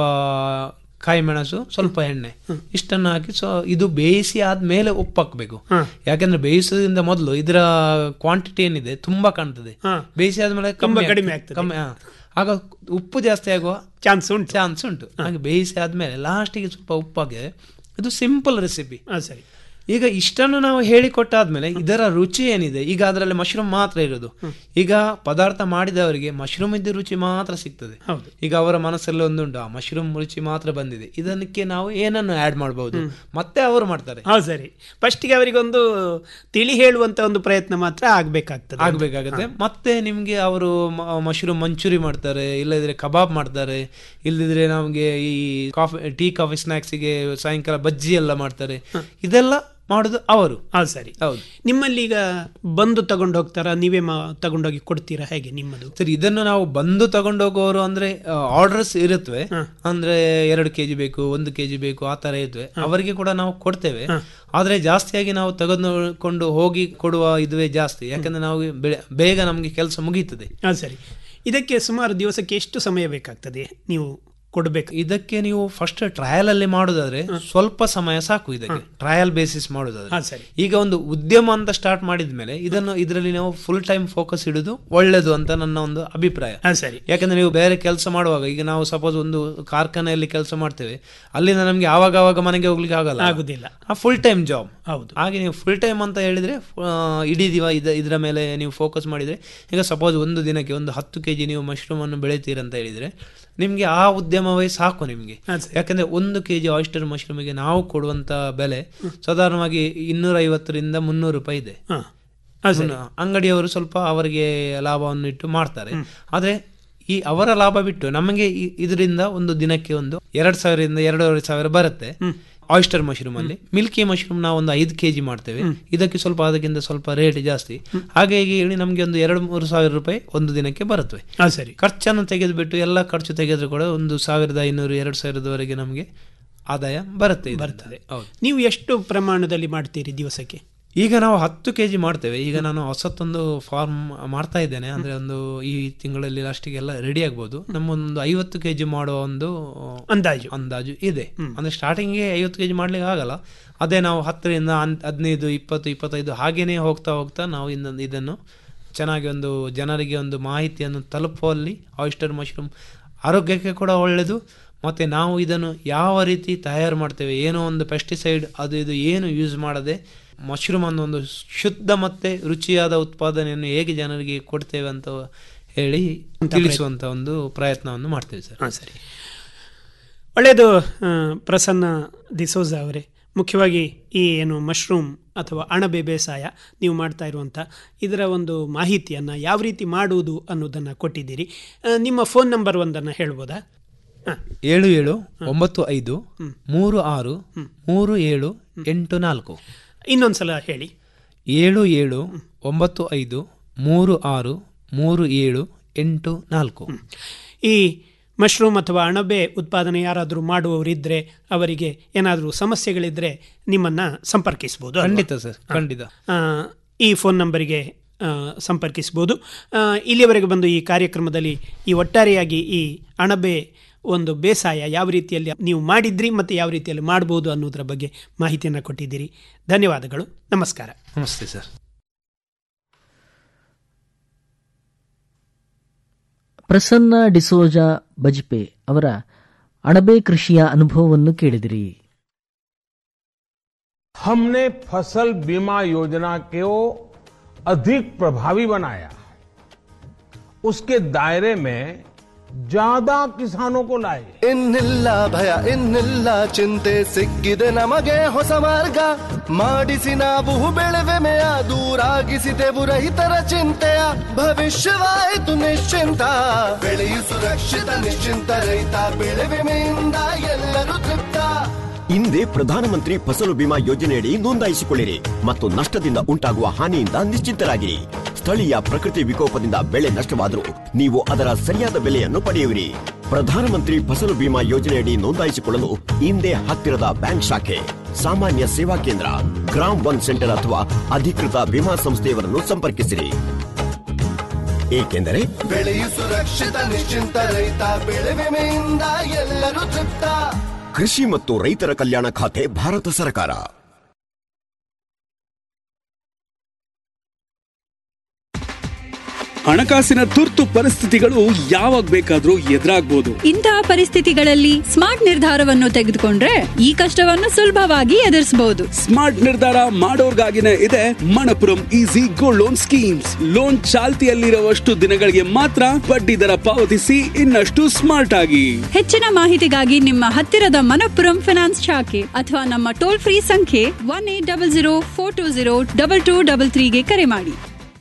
ಕಾಯಿ ಮೆಣಸು ಸ್ವಲ್ಪ ಎಣ್ಣೆ ಇಷ್ಟನ್ನು ಹಾಕಿ ಸೊ ಇದು ಬೇಯಿಸಿ ಆದ್ಮೇಲೆ ಉಪ್ಪು ಹಾಕಬೇಕು ಹಾ. ಯಾಕಂದ್ರೆ ಬೇಯಿಸೋದ್ರಿಂದ ಮೊದಲು ಇದರ ಕ್ವಾಂಟಿಟಿ ಏನಿದೆ ತುಂಬಾ ಕಾಣ್ತದೆ ಹಾ. ಬೇಯಿಸಿ ಆದ್ಮೇಲೆ ತುಂಬಾ ಕಮ್ಮಿ ಕಡಿಮೆ ಆಗ್ತದೆ. ಆಗ್ತದೆ. ಕಮ್ಮಿ ಹಾ. ಆಗ ಉಪ್ಪು ಜಾಸ್ತಿ ಆಗುವ ಚಾನ್ಸ್ ಉಂಟು ಚಾನ್ಸ್ ಉಂಟು ಹಾಗೆ ಬೇಯಿಸಿ ಆದ್ಮೇಲೆ ಲಾಸ್ಟಿಗೆ ಸ್ವಲ್ಪ ಉಪ್ಪಾಗೆ ಇದು ಸಿಂಪಲ್ ರೆಸಿಪಿ ಹಾ ಸರಿ ಈಗ ಇಷ್ಟನ್ನು ನಾವು ಹೇಳಿಕೊಟ್ಟಾದ್ಮೇಲೆ ಇದರ ರುಚಿ ಏನಿದೆ ಈಗ ಅದರಲ್ಲಿ ಮಶ್ರೂಮ್ ಮಾತ್ರ ಇರೋದು ಈಗ ಪದಾರ್ಥ ಮಾಡಿದವರಿಗೆ ಮಶ್ರೂಮ್ ಇದ್ದ ರುಚಿ ಮಾತ್ರ ಸಿಗ್ತದೆ ಹೌದು ಈಗ ಅವರ ಮನಸ್ಸಲ್ಲಿ ಒಂದುಂಟು ಆ ಮಶ್ರೂಮ್ ರುಚಿ ಮಾತ್ರ ಬಂದಿದೆ ಇದಕ್ಕೆ ನಾವು ಏನನ್ನು ಆಡ್ ಮಾಡಬಹುದು ಮತ್ತೆ ಅವರು ಮಾಡ್ತಾರೆ ಹೌದು ಸರಿ ಫಸ್ಟಿಗೆ ಅವರಿಗೊಂದು ತಿಳಿ ಹೇಳುವಂತ ಒಂದು ಪ್ರಯತ್ನ ಮಾತ್ರ ಆಗ್ಬೇಕಾಗ್ತದೆ ಆಗ್ಬೇಕಾಗತ್ತೆ ಮತ್ತೆ ನಿಮ್ಗೆ ಅವರು ಮಶ್ರೂಮ್ ಮಂಚೂರಿ ಮಾಡ್ತಾರೆ ಇಲ್ಲದಿದ್ರೆ ಕಬಾಬ್ ಮಾಡ್ತಾರೆ ಇಲ್ಲದಿದ್ರೆ ನಮಗೆ ಈ ಕಾಫಿ ಟೀ ಕಾಫಿ ಸ್ನಾಕ್ಸಿಗೆ ಸಾಯಂಕಾಲ ಬಜ್ಜಿ ಎಲ್ಲ ಮಾಡ್ತಾರೆ ಇದೆಲ್ಲ ಮಾಡುದು ಅವರು ಹೌದು ಸರಿ ಹೌದು ನಿಮ್ಮಲ್ಲಿ ಈಗ ಬಂದು ತಗೊಂಡು ಹೋಗ್ತಾರಾ ನೀವೇ ಮಾ ತಗೊಂಡೋಗಿ ಕೊಡ್ತೀರಾ ಹೇಗೆ ನಿಮ್ಮದು ಸರಿ ಇದನ್ನು ನಾವು ಬಂದು ತಗೊಂಡೋಗೋರು ಅಂದ್ರೆ ಆರ್ಡರ್ಸ್ ಇರುತ್ತವೆ ಅಂದ್ರೆ ಎರಡು ಕೆಜಿ ಬೇಕು ಒಂದು ಕೆಜಿ ಬೇಕು ಆ ತರ ಇದ್ವೆ ಅವರಿಗೆ ಕೂಡ ನಾವು ಕೊಡ್ತೇವೆ ಆದ್ರೆ ಜಾಸ್ತಿಯಾಗಿ ನಾವು ತೆಗೆದುಕೊಂಡು ಹೋಗಿ ಕೊಡುವ ಇದುವೇ ಜಾಸ್ತಿ ಯಾಕಂದ್ರೆ ನಾವು ಬೆಳೆ- ಬೇಗ ನಮಗೆ ಕೆಲಸ ಮುಗೀತದೆ ಹಾಂ ಸರಿ ಇದಕ್ಕೆ ಸುಮಾರು ದಿವಸಕ್ಕೆ ಎಷ್ಟು ಸಮಯ ಬೇಕಾಗ್ತದೆ ನೀವು ಕೊಡಬೇಕು ಇದಕ್ಕೆ ನೀವು ಫಸ್ಟ್ ಟ್ರಯಲ್ ಅಲ್ಲಿ ಮಾಡೋದಾದ್ರೆ ಸ್ವಲ್ಪ ಸಮಯ ಸಾಕು ಇದಕ್ಕೆ ಟ್ರಯಲ್ ಬೇಸಿಸ್ ಮಾಡೋದಾದ್ರೆ ಹಾಂ ಸರಿ ಈಗ ಒಂದು ಉದ್ಯಮ ಅಂತ ಸ್ಟಾರ್ಟ್ ಮಾಡಿದ್ಮೇಲೆ ಇದನ್ನು ಇದರಲ್ಲಿ ನಾವು ಫುಲ್ ಟೈಮ್ ಫೋಕಸ್ ಇಡುದು ಒಳ್ಳೇದು ಅಂತ ನನ್ನ ಒಂದು ಅಭಿಪ್ರಾಯ ಹಾಂ ಸರಿ ಯಾಕಂದ್ರೆ ನೀವು ಬೇರೆ ಕೆಲಸ ಮಾಡುವಾಗ ಈಗ ನಾವು ಸಪೋಸ್ ಒಂದು ಕಾರ್ಖಾನೆಯಲ್ಲಿ ಕೆಲಸ ಮಾಡ್ತೇವೆ ಅಲ್ಲಿಂದ ನಮಗೆ ಆವಾಗ ಆವಾಗ ಮನೆಗೆ ಹೋಗ್ಲಿಕ್ಕೆ ಆಗಲ್ಲ ಆಗುದಿಲ್ಲ ಆ ಫುಲ್ ಟೈಮ್ ಜಾಬ್ ಹೌದು ಹಾಗೆ ನೀವು ಫುಲ್ ಟೈಮ್ ಅಂತ ಹೇಳಿದ್ರೆ ಆ, ಇಡೀ ದಿವ ಇದ ಇದರ ಮೇಲೆ ನೀವು ಫೋಕಸ್ ಮಾಡಿದ್ರೆ ಈಗ ಸಪೋಸ್ ಒಂದು ದಿನಕ್ಕೆ ಒಂದು ಹತ್ತು ಕೆ ಜಿ ನೀವು ಮಶ್ರೂಮ್ ಅನ್ನು ಬೆಳಿತೀರಂತ ಹೇಳಿದ್ರೆ ನಿಮಗೆ ಆ ಉದ್ಯಮವೇ ಸಾಕು ನಿಮಗೆ ಹಾಂ ಸರಿ ಯಾಕಂದ್ರೆ ಒಂದು ಕೆ ಜಿ ಆಯಿಸ್ಟರ್ ಮಶ್ರೂಮಿಗೆ ನಾವು ಕೊಡುವಂತ ಬೆಲೆ ಸಾಧಾರಣವಾಗಿ ಇನ್ನೂರ ಐವತ್ತರಿಂದ ಮುನ್ನೂರು ರೂಪಾಯಿ ಇದೆ ಹಾಂ ಹಾಂ ಸರಿ ಮುನ್ನ- ಅಂಗಡಿಯವರು ಸ್ವಲ್ಪ ಅವರಿಗೆ ಲಾಭವನ್ನು ಇಟ್ಟು ಮಾಡ್ತಾರೆ ಆದ್ರೆ ಈ ಅವರ ಲಾಭ ಬಿಟ್ಟು ನಮಗೆ ಈ- ಇದರಿಂದ ಒಂದು ದಿನಕ್ಕೆ ಒಂದು ಎರಡ್ ಸಾವಿರದಿಂದ ಎರಡೂವರೆ ಸಾವಿರ ಬರುತ್ತೆ ಆಯಿಸ್ಟರ್ ಮಶ್ರೂಮ್ ಅಲ್ಲಿ ಮಿಲ್ಕಿ ಮಶ್ರೂಮ್ ನಾವು ಒಂದು ಐದು ಕೆಜಿ ಮಾಡ್ತೇವೆ ಇದಕ್ಕೆ ಸ್ವಲ್ಪ ಅದಕ್ಕಿಂತ ಸ್ವಲ್ಪ ರೇಟ್ ಜಾಸ್ತಿ ಹಾಗೆ ಹೀಗೆ ಹೇಳಿ ನಮಗೆ ಒಂದು ಎರಡು ಮೂರು ಸಾವಿರ ರೂಪಾಯಿ ಒಂದು ದಿನಕ್ಕೆ ಬರುತ್ತವೆ ಹಾಂ ಸರಿ ಖರ್ಚನ್ನು ತೆಗೆದುಬಿಟ್ಟು ಎಲ್ಲ ಖರ್ಚು ತೆಗೆದ್ರು ಕೂಡ ಒಂದು ಸಾವಿರದ ಐನೂರು ಎರಡು ಸಾವಿರದವರೆಗೆ ನಮಗೆ ಆದಾಯ ಬರುತ್ತೆ ಇದರಿಂದ. ಬರ್ತದೆ. ಹೌದು ನೀವು ಎಷ್ಟು ಪ್ರಮಾಣದಲ್ಲಿ ಮಾಡ್ತೀರಿ ದಿವಸಕ್ಕೆ ಈಗ ನಾವು ಹತ್ತು ಕೆ ಜಿ ಮಾಡ್ತೇವೆ ಈಗ ನಾನು ಹೊಸತ್ತೊಂದು ಫಾರ್ಮ್ ಮಾಡ್ತಾ ಇದ್ದೇನೆ ಅಂದ್ರೆ ಒಂದು ಈ ತಿಂಗಳಲ್ಲಿ ಲಾಸ್ಟಿಗೆ ಎಲ್ಲ ರೆಡಿ ಆಗ್ಬೋದು ನಮ್ಮೊಂದು ಐವತ್ತು ಕೆ ಜಿ ಮಾಡುವ ಒಂದು ಅಂದಾಜು ಅಂದಾಜು ಇದೆ ಅಂದ್ರೆ ಸ್ಟಾರ್ಟಿಂಗ್ಗೆ ಐವತ್ತು ಕೆ ಜಿ ಮಾಡ್ಲಿಕ್ಕೆ ಆಗಲ್ಲ ಅದೇ ನಾವು ಹತ್ತರಿಂದ ಹನ್- ಹದಿನೈದು ಇಪ್ಪತ್ತು ಇಪ್ಪತ್ತೈದು ಹಾಗೇನೆ ಹೋಗ್ತಾ ಹೋಗ್ತಾ ನಾವು ಇನ್ನೊಂದು ಇದನ್ನು ಚೆನ್ನಾಗಿ ಒಂದು ಜನರಿಗೆ ಒಂದು ಮಾಹಿತಿಯನ್ನು ತಲುಪುವಲ್ಲಿ ಆಯಿಸ್ಟರ್ ಮಶ್ರೂಮ್ ಆರೋಗ್ಯಕ್ಕೆ ಕೂಡ ಒಳ್ಳೆಯದು ಮತ್ತು ನಾವು ಇದನ್ನು ಯಾವ ರೀತಿ ತಯಾರು ಮಾಡ್ತೇವೆ ಏನೋ ಒಂದು ಪೆಸ್ಟಿಸೈಡ್ ಅದು ಇದು ಏನು ಯೂಸ್ ಮಾಡದೆ ಮಶ್ರೂಮ್ ಅನ್ನು ಒಂದು ಶುದ್ಧ ಮತ್ತು ರುಚಿಯಾದ ಉತ್ಪಾದನೆಯನ್ನು ಹೇಗೆ ಜನರಿಗೆ ಕೊಡ್ತೇವೆ ಅಂತ ಹೇಳಿ ತಿಳಿಸುವಂಥ ಒಂದು ಪ್ರಯತ್ನವನ್ನು ಮಾಡ್ತೇವೆ ಸರ್ ಹಾಂ ಸರಿ ಒಳ್ಳೆಯದು ಆ, ಪ್ರಸನ್ನ ದಿಸೋಜ ಅವರೇ ಮುಖ್ಯವಾಗಿ ಈ ಏನು ಮಶ್ರೂಮ್ ಅಥವಾ ಅಣಬೆ ಬೇಸಾಯ ನೀವು ಮಾಡ್ತಾ ಇರುವಂಥ ಇದರ ಒಂದು ಮಾಹಿತಿಯನ್ನು ಯಾವ ರೀತಿ ಮಾಡುವುದು ಅನ್ನೋದನ್ನು ಕೊಟ್ಟಿದ್ದೀರಿ ಆ, ನಿಮ್ಮ ಫೋನ್ ನಂಬರ್ ಒಂದನ್ನು ಹೇಳ್ಬೋದಾ ಹಾಂ ಏಳು ಏಳು ಒಂಬತ್ತು ಐದು ಮೂರು ಆರು ಮೂರು ಏಳು ಎಂಟು ನಾಲ್ಕು ಇನ್ನೊಂದು ಸಲ ಹೇಳಿ ಏಳು ಏಳು ಒಂಬತ್ತು ಐದು ಮೂರು ಆರು ಮೂರು ಏಳು ಎಂಟು ನಾಲ್ಕು ಈ ಮಶ್ರೂಮ್ ಅಥವಾ ಅಣಬೆ ಉತ್ಪಾದನೆ ಯಾರಾದರೂ ಮಾಡುವವರಿದ್ದರೆ ಅವರಿಗೆ ಏನಾದರೂ ಸಮಸ್ಯೆಗಳಿದ್ದರೆ ನಿಮ್ಮನ್ನು ಸಂಪರ್ಕಿಸ್ಬೋದು ಅಲ್ವಾ? ಖಂಡಿತ ಸರ್ ಖಂಡಿತ ಆ, ಈ ಫೋನ್ ನಂಬರಿಗೆ ಆ, ಸಂಪರ್ಕಿಸ್ಬೋದು ಆ, ಇಲ್ಲಿಯವರೆಗೆ ಬಂದು ಈ ಕಾರ್ಯಕ್ರಮದಲ್ಲಿ ಈ ಒಟ್ಟಾರೆಯಾಗಿ ಈ ಅಣಬೆ ಒಂದು ಬೇಸಾಯ ಯಾವ ರೀತಿಯಲ್ಲಿ ನೀವು ಮಾಡಿದ್ರಿ ಮತ್ತು ಯಾವ ರೀತಿಯಲ್ಲಿ ಮಾಡ್ಬೋದು ಅನ್ನೋದರ ಬಗ್ಗೆ ಮಾಹಿತಿಯನ್ನು ಕೊಟ್ಟಿದ್ದೀರಿ ಧನ್ಯವಾದಗಳು ನಮಸ್ಕಾರ ನಮಸ್ತೆ ಸರ್ ಪ್ರಸನ್ನ ಡಿಸೋಜಾ ಬಜ್ಪೆ ಅವರ ಅಣಬೆ ಕೃಷಿಯ ಅನುಭವವನ್ನು ಕೇಳಿದಿರಿ हमने फसल बीमा योजना को अधिक प्रभावी बनाया उसके दायरे में ज्यादा किसानों को लाए ಇನ್ನಿಲ್ಲ ಭಯ ಇನ್ನಿಲ್ಲ ಚಿಂತೆ ಸಿಕ್ಕಿದೆ ನಮಗೆ ಹೊಸ ಮಾರ್ಗ ಮಾಡಿಸಿ ನಾವು ಬೆಳೆವೆಮೆಯ ದೂರಾಗಿಸಿದೆವು ರೈತರ ಚಿಂತೆಯ ಭವಿಷ್ಯವಾಯಿತು ನಿಶ್ಚಿಂತ ಬೆಳೆಯು ಸುರಕ್ಷಿತ ನಿಶ್ಚಿಂತ ರೈತ ಬೆಳೆ ವಿಮೆಯಿಂದ ಎಲ್ಲರೂ ತೃಪ್ತ ಹಿಂದೆ ಪ್ರಧಾನಮಂತ್ರಿ ಫಸಲು ಬಿಮಾ ಯೋಜನೆಯಡಿ ನೋಂದಾಯಿಸಿಕೊಳ್ಳಿರಿ ಮತ್ತು ನಷ್ಟದಿಂದ ಉಂಟಾಗುವ ಹಾನಿಯಿಂದ ನಿಶ್ಚಿಂತರಾಗಿರಿ ಸ್ಥಳೀಯ ಪ್ರಕೃತಿ ವಿಕೋಪದಿಂದ ಬೆಳೆ ನಷ್ಟವಾದರೂ ನೀವು ಅದರ ಸರಿಯಾದ ಬೆಲೆಯನ್ನು ಪಡೆಯುವಿರಿ ಪ್ರಧಾನಮಂತ್ರಿ ಫಸಲು ಬಿಮಾ ಯೋಜನೆಯಡಿ ನೋಂದಾಯಿಸಿಕೊಳ್ಳಲು ಹಿಂದೆ ಹತ್ತಿರದ ಬ್ಯಾಂಕ್ ಶಾಖೆ ಸಾಮಾನ್ಯ ಸೇವಾ ಕೇಂದ್ರ ಗ್ರಾಮ್ ಒನ್ ಸೆಂಟರ್ ಅಥವಾ ಅಧಿಕೃತ ವಿಮಾ ಸಂಸ್ಥೆಯವರನ್ನು ಸಂಪರ್ಕಿಸಿರಿ ಏಕೆಂದರೆ ಬೆಳೆಯು ಸುರಕ್ಷಿತ ನಿಶ್ಚಿಂತ ರೈತ ಬೆಳೆ ವಿಮೆಯಿಂದ ಎಲ್ಲರೂ ತೃಪ್ತ ಕೃಷಿ ಮತ್ತು ರೈತರ ಕಲ್ಯಾಣ ಖಾತೆ ಭಾರತ ಸರ್ಕಾರ ಹಣಕಾಸಿನ ತುರ್ತು ಪರಿಸ್ಥಿತಿಗಳು ಯಾವಾಗ ಬೇಕಾದ್ರೂ ಎದುರಾಗ್ಬೋದು ಇಂತಹ ಪರಿಸ್ಥಿತಿಗಳಲ್ಲಿ ಸ್ಮಾರ್ಟ್ ನಿರ್ಧಾರವನ್ನು ತೆಗೆದುಕೊಂಡ್ರೆ ಈ ಕಷ್ಟವನ್ನು ಸುಲಭವಾಗಿ ಎದುರಿಸಬಹುದು ಸ್ಮಾರ್ಟ್ ನಿರ್ಧಾರ ಮಾಡೋರ್ಗಾಗಿನೇ ಇದೆ Manappuram easy gold loan schemes loan ಚಾಲ್ತಿಯಲ್ಲಿರುವಷ್ಟು ದಿನಗಳಿಗೆ ಮಾತ್ರ ಬಡ್ಡಿ ದರ ಪಾವತಿಸಿ ಇನ್ನಷ್ಟು ಸ್ಮಾರ್ಟ್ ಆಗಿ ಹೆಚ್ಚಿನ ಮಾಹಿತಿಗಾಗಿ ನಿಮ್ಮ ಹತ್ತಿರದ ಮನಪ್ಪುರಂ ಫಿನಾನ್ಸ್ ಶಾಖೆ ಅಥವಾ ನಮ್ಮ ಟೋಲ್ ಫ್ರೀ ಸಂಖ್ಯೆ one eight double zero four two zero double two double ತ್ರೀಗೆ ಕರೆ ಮಾಡಿ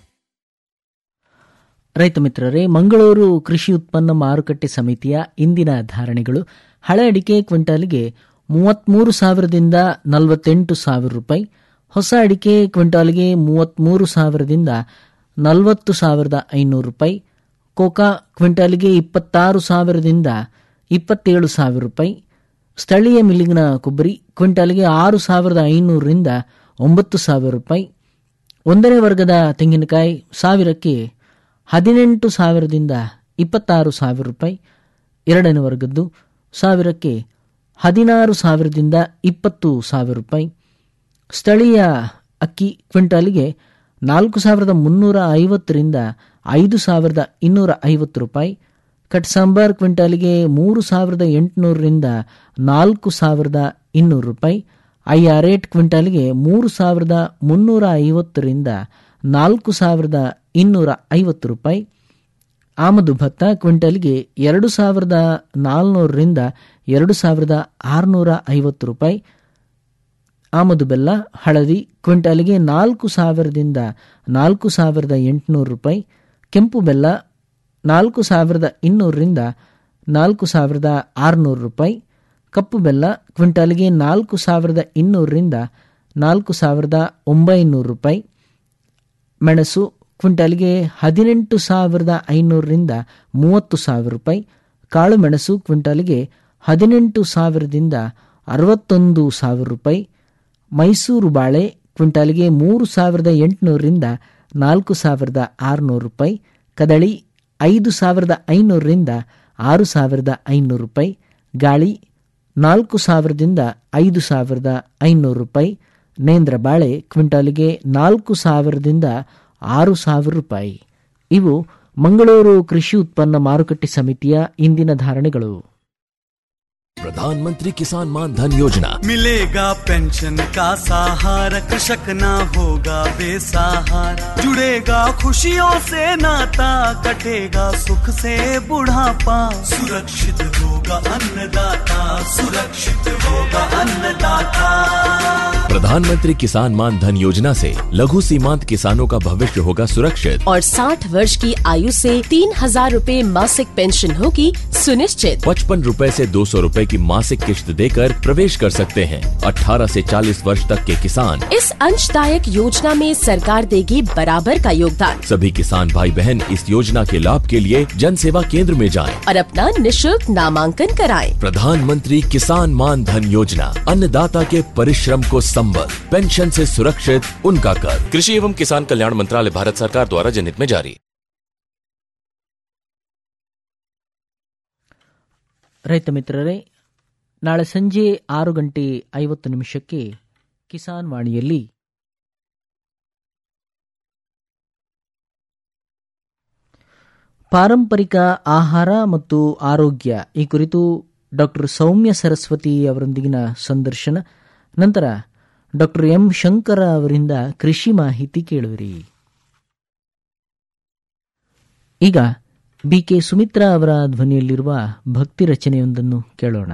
ರೈತ ಮಿತ್ರರೇ ಮಂಗಳೂರು ಕೃಷಿ ಉತ್ಪನ್ನ ಮಾರುಕಟ್ಟೆ ಸಮಿತಿಯ ಇಂದಿನ ಧಾರಣೆಗಳು ಹಳೆ ಅಡಿಕೆ ಕ್ವಿಂಟಾಲಿಗೆ ಮೂವತ್ತ್ಮೂರು ಸಾವಿರದಿಂದ ನಲವತ್ತೆಂಟು ಸಾವಿರ ರೂಪಾಯಿ ಹೊಸ ಅಡಿಕೆ ಕ್ವಿಂಟಾಲ್ಗೆ ಮೂವತ್ತ್ಮೂರು ಸಾವಿರದಿಂದ ನಲವತ್ತು ಸಾವಿರದ ಐನೂರು ರೂಪಾಯಿ ಕೋಕಾ ಕ್ವಿಂಟಾಲ್ಗೆ ಇಪ್ಪತ್ತಾರು ಸಾವಿರದಿಂದ ಇಪ್ಪತ್ತೇಳು ಸಾವಿರ ರೂಪಾಯಿ ಸ್ಥಳೀಯ ಮಿಲ್ಲಿಗಿನ ಕೊಬ್ಬರಿ ಕ್ವಿಂಟಾಲ್ಗೆ ಆರು ಸಾವಿರದ ಐನೂರರಿಂದ ಒಂಬತ್ತು ಸಾವಿರ ರೂಪಾಯಿ ಒಂದನೇ ವರ್ಗದ ತೆಂಗಿನಕಾಯಿ ಸಾವಿರಕ್ಕೆ ಹದಿನೆಂಟು ಸಾವಿರದಿಂದ ಇಪ್ಪತ್ತಾರು ಸಾವಿರ ರೂಪಾಯಿ ಎರಡನೇ ವರ್ಗದ್ದು ಸಾವಿರಕ್ಕೆ ಹದಿನಾರು ಸಾವಿರದಿಂದ ಇಪ್ಪತ್ತು ಸಾವಿರ ರೂಪಾಯಿ ಸ್ಥಳೀಯ ಅಕ್ಕಿ ಕ್ವಿಂಟಾಲಿಗೆ ನಾಲ್ಕು ಸಾವಿರದ ಮುನ್ನೂರ ಐವತ್ತರಿಂದ ಐದು ಸಾವಿರದ ಇನ್ನೂರ ಐವತ್ತು ರೂಪಾಯಿ ಕಟ್ ಸಾಂಬಾರ್ ಕ್ವಿಂಟಾಲಿಗೆ ಮೂರು ಸಾವಿರದ ಎಂಟುನೂರರಿಂದ ನಾಲ್ಕು ಸಾವಿರದ ಇನ್ನೂರು ರೂಪಾಯಿ ಐ ಆರ್ ಏಟ್ ಕ್ವಿಂಟಾಲಿಗೆ ಮೂರು ಸಾವಿರದ ಮುನ್ನೂರ ಐವತ್ತರಿಂದ ನಾಲ್ಕು ಸಾವಿರದ ಇನ್ನೂರ ಐವತ್ತು ರೂಪಾಯಿ ಆಮದು ಭತ್ತ ಕ್ವಿಂಟಲ್ಗೆ ಎರಡು ಸಾವಿರದ ನಾಲ್ನೂರರಿಂದ ಎರಡು ಸಾವಿರದ ಆರುನೂರ ಐವತ್ತು ರೂಪಾಯಿ ಆಮದು ಬೆಲ್ಲ ಹಳದಿ ಕ್ವಿಂಟಾಲಿಗೆ ನಾಲ್ಕು ಸಾವಿರದಿಂದ ನಾಲ್ಕು ಸಾವಿರದ ಎಂಟುನೂರು ರೂಪಾಯಿ ಕೆಂಪು ಬೆಲ್ಲ ನಾಲ್ಕು ಸಾವಿರದ ಇನ್ನೂರರಿಂದ ನಾಲ್ಕು ಸಾವಿರದ ಆರುನೂರು ರೂಪಾಯಿ ಕಪ್ಪು ಬೆಲ್ಲ ಕ್ವಿಂಟಾಲಿಗೆ ನಾಲ್ಕು ಸಾವಿರದ ಇನ್ನೂರರಿಂದ ನಾಲ್ಕು ಸಾವಿರದ ಒಂಬೈನೂರು ರೂಪಾಯಿ ಮೆಣಸು ಕ್ವಿಂಟಾಲ್ಗೆ ಹದಿನೆಂಟು ಸಾವಿರದ ಐನೂರರಿಂದ ಮೂವತ್ತು ಸಾವಿರ ರೂಪಾಯಿ ಕಾಳು ಮೆಣಸು ಕ್ವಿಂಟಾಲ್ಗೆ ಹದಿನೆಂಟು ಸಾವಿರದಿಂದ ಅರವತ್ತೊಂದು ಸಾವಿರ ರೂಪಾಯಿ ಮೈಸೂರು ಬಾಳೆ ಕ್ವಿಂಟಾಲ್ಗೆ ಮೂರು ಸಾವಿರದ ಎಂಟುನೂರರಿಂದ ನಾಲ್ಕು ಸಾವಿರದ ಆರುನೂರು ರೂಪಾಯಿ ಕದಳಿ ಐದು ಸಾವಿರದ ಐನೂರರಿಂದ ಆರು ಸಾವಿರದ ಐನೂರು ರೂಪಾಯಿ ಗಾಳಿ ನಾಲ್ಕು ಸಾವಿರದಿಂದ ಐದು ಸಾವಿರದ ಐನೂರು ರೂಪಾಯಿ ನೇಂದ್ರ ಬಾಳೆ ಕ್ವಿಂಟಾಲಿಗೆ ನಾಲ್ಕು ಸಾವಿರದಿಂದ ಆರು ಸಾವಿರ ರೂಪಾಯಿ ಇವು ಮಂಗಳೂರು ಕೃಷಿ ಉತ್ಪನ್ನ ಮಾರುಕಟ್ಟೆ ಸಮಿತಿಯ ಇಂದಿನ ಧಾರಣೆಗಳು प्रधानमंत्री किसान मान धन योजना मिलेगा पेंशन का सहारा कृषक ना होगा बेसहारा जुड़ेगा खुशियों से नाता कटेगा सुख से बुढ़ापा सुरक्षित होगा अन्नदाता सुरक्षित होगा अन्नदाता प्रधानमंत्री किसान मान धन योजना से लघु सीमांत किसानों का भविष्य होगा सुरक्षित और 60 वर्ष की आयु से तीन हजार रूपए मासिक पेंशन होगी सुनिश्चित पचपन रूपए से दो सौ रूपए की मासिक किश्त देकर प्रवेश कर सकते हैं 18 से 40 वर्ष तक के किसान इस अंशदायक योजना में सरकार देगी बराबर का योगदान सभी किसान भाई बहन इस योजना के लाभ के लिए जन सेवा केंद्र में जाएं। और अपना निशुल्क नामांकन कराएं। प्रधानमंत्री किसान मान धन योजना अन्नदाता के परिश्रम को संबल पेंशन से सुरक्षित उनका कर कृषि एवं किसान कल्याण मंत्रालय भारत सरकार द्वारा जनहित में जारी ರೈತ ಮಿತ್ರರೇ ನಾಳೆ ಸಂಜೆ ಆರು ಗಂಟೆ ಐವತ್ತು ನಿಮಿಷಕ್ಕೆ ಕಿಸಾನ್ ವಾಣಿಯಲ್ಲಿ ಪಾರಂಪರಿಕ ಆಹಾರ ಮತ್ತು ಆರೋಗ್ಯ ಈ ಕುರಿತು ಡಾಕ್ಟರ್ ಸೌಮ್ಯ ಸರಸ್ವತಿ ಅವರೊಂದಿಗಿನ ಸಂದರ್ಶನ ನಂತರ ಡಾಕ್ಟರ್ ಎಂ ಶಂಕರ ಅವರಿಂದ ಕೃಷಿ ಮಾಹಿತಿ ಕೇಳುವಿರಿ ಈಗ ಬಿ ಕೆ ಸುಮಿತ್ರಾ ಅವರ ಧ್ವನಿಯಲ್ಲಿರುವ ಭಕ್ತಿ ರಚನೆಯೊಂದನ್ನು ಕೇಳೋಣ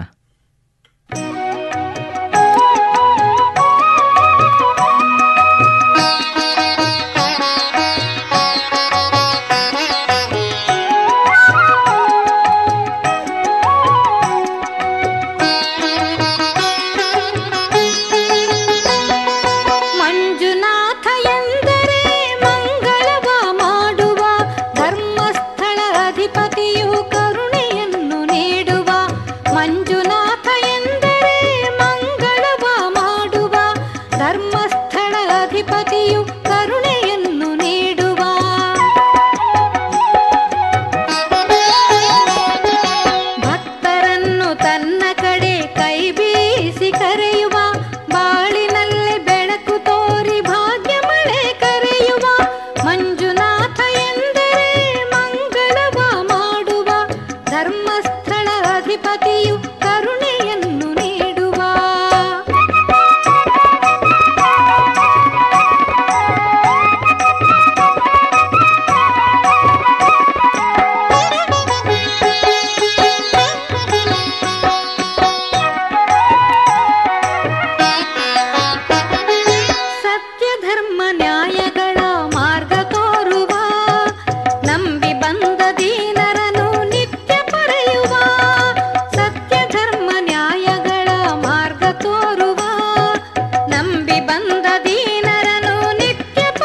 ಮಂಜುನಾಥ ಎಂದರೆ ಮಂಗಳವ ಮಾಡುವ ಧರ್ಮಸ್ಥಳ ಅಧಿಪತಿಯು ಕರುಣೆಯನ್ನು ನೀಡುವ ಮಂಜುನಾಥ ಎಂದರೆ ಮಂಗಳವ ಮಾಡುವ ಧರ್ಮಸ್ಥಳ ಅಧಿಪತಿಯು ಕರುಣೆಯನ್ನು ನೀಡುವ ಭಕ್ತರನ್ನು ತನ್ನ ಕಡೆ ಕೈ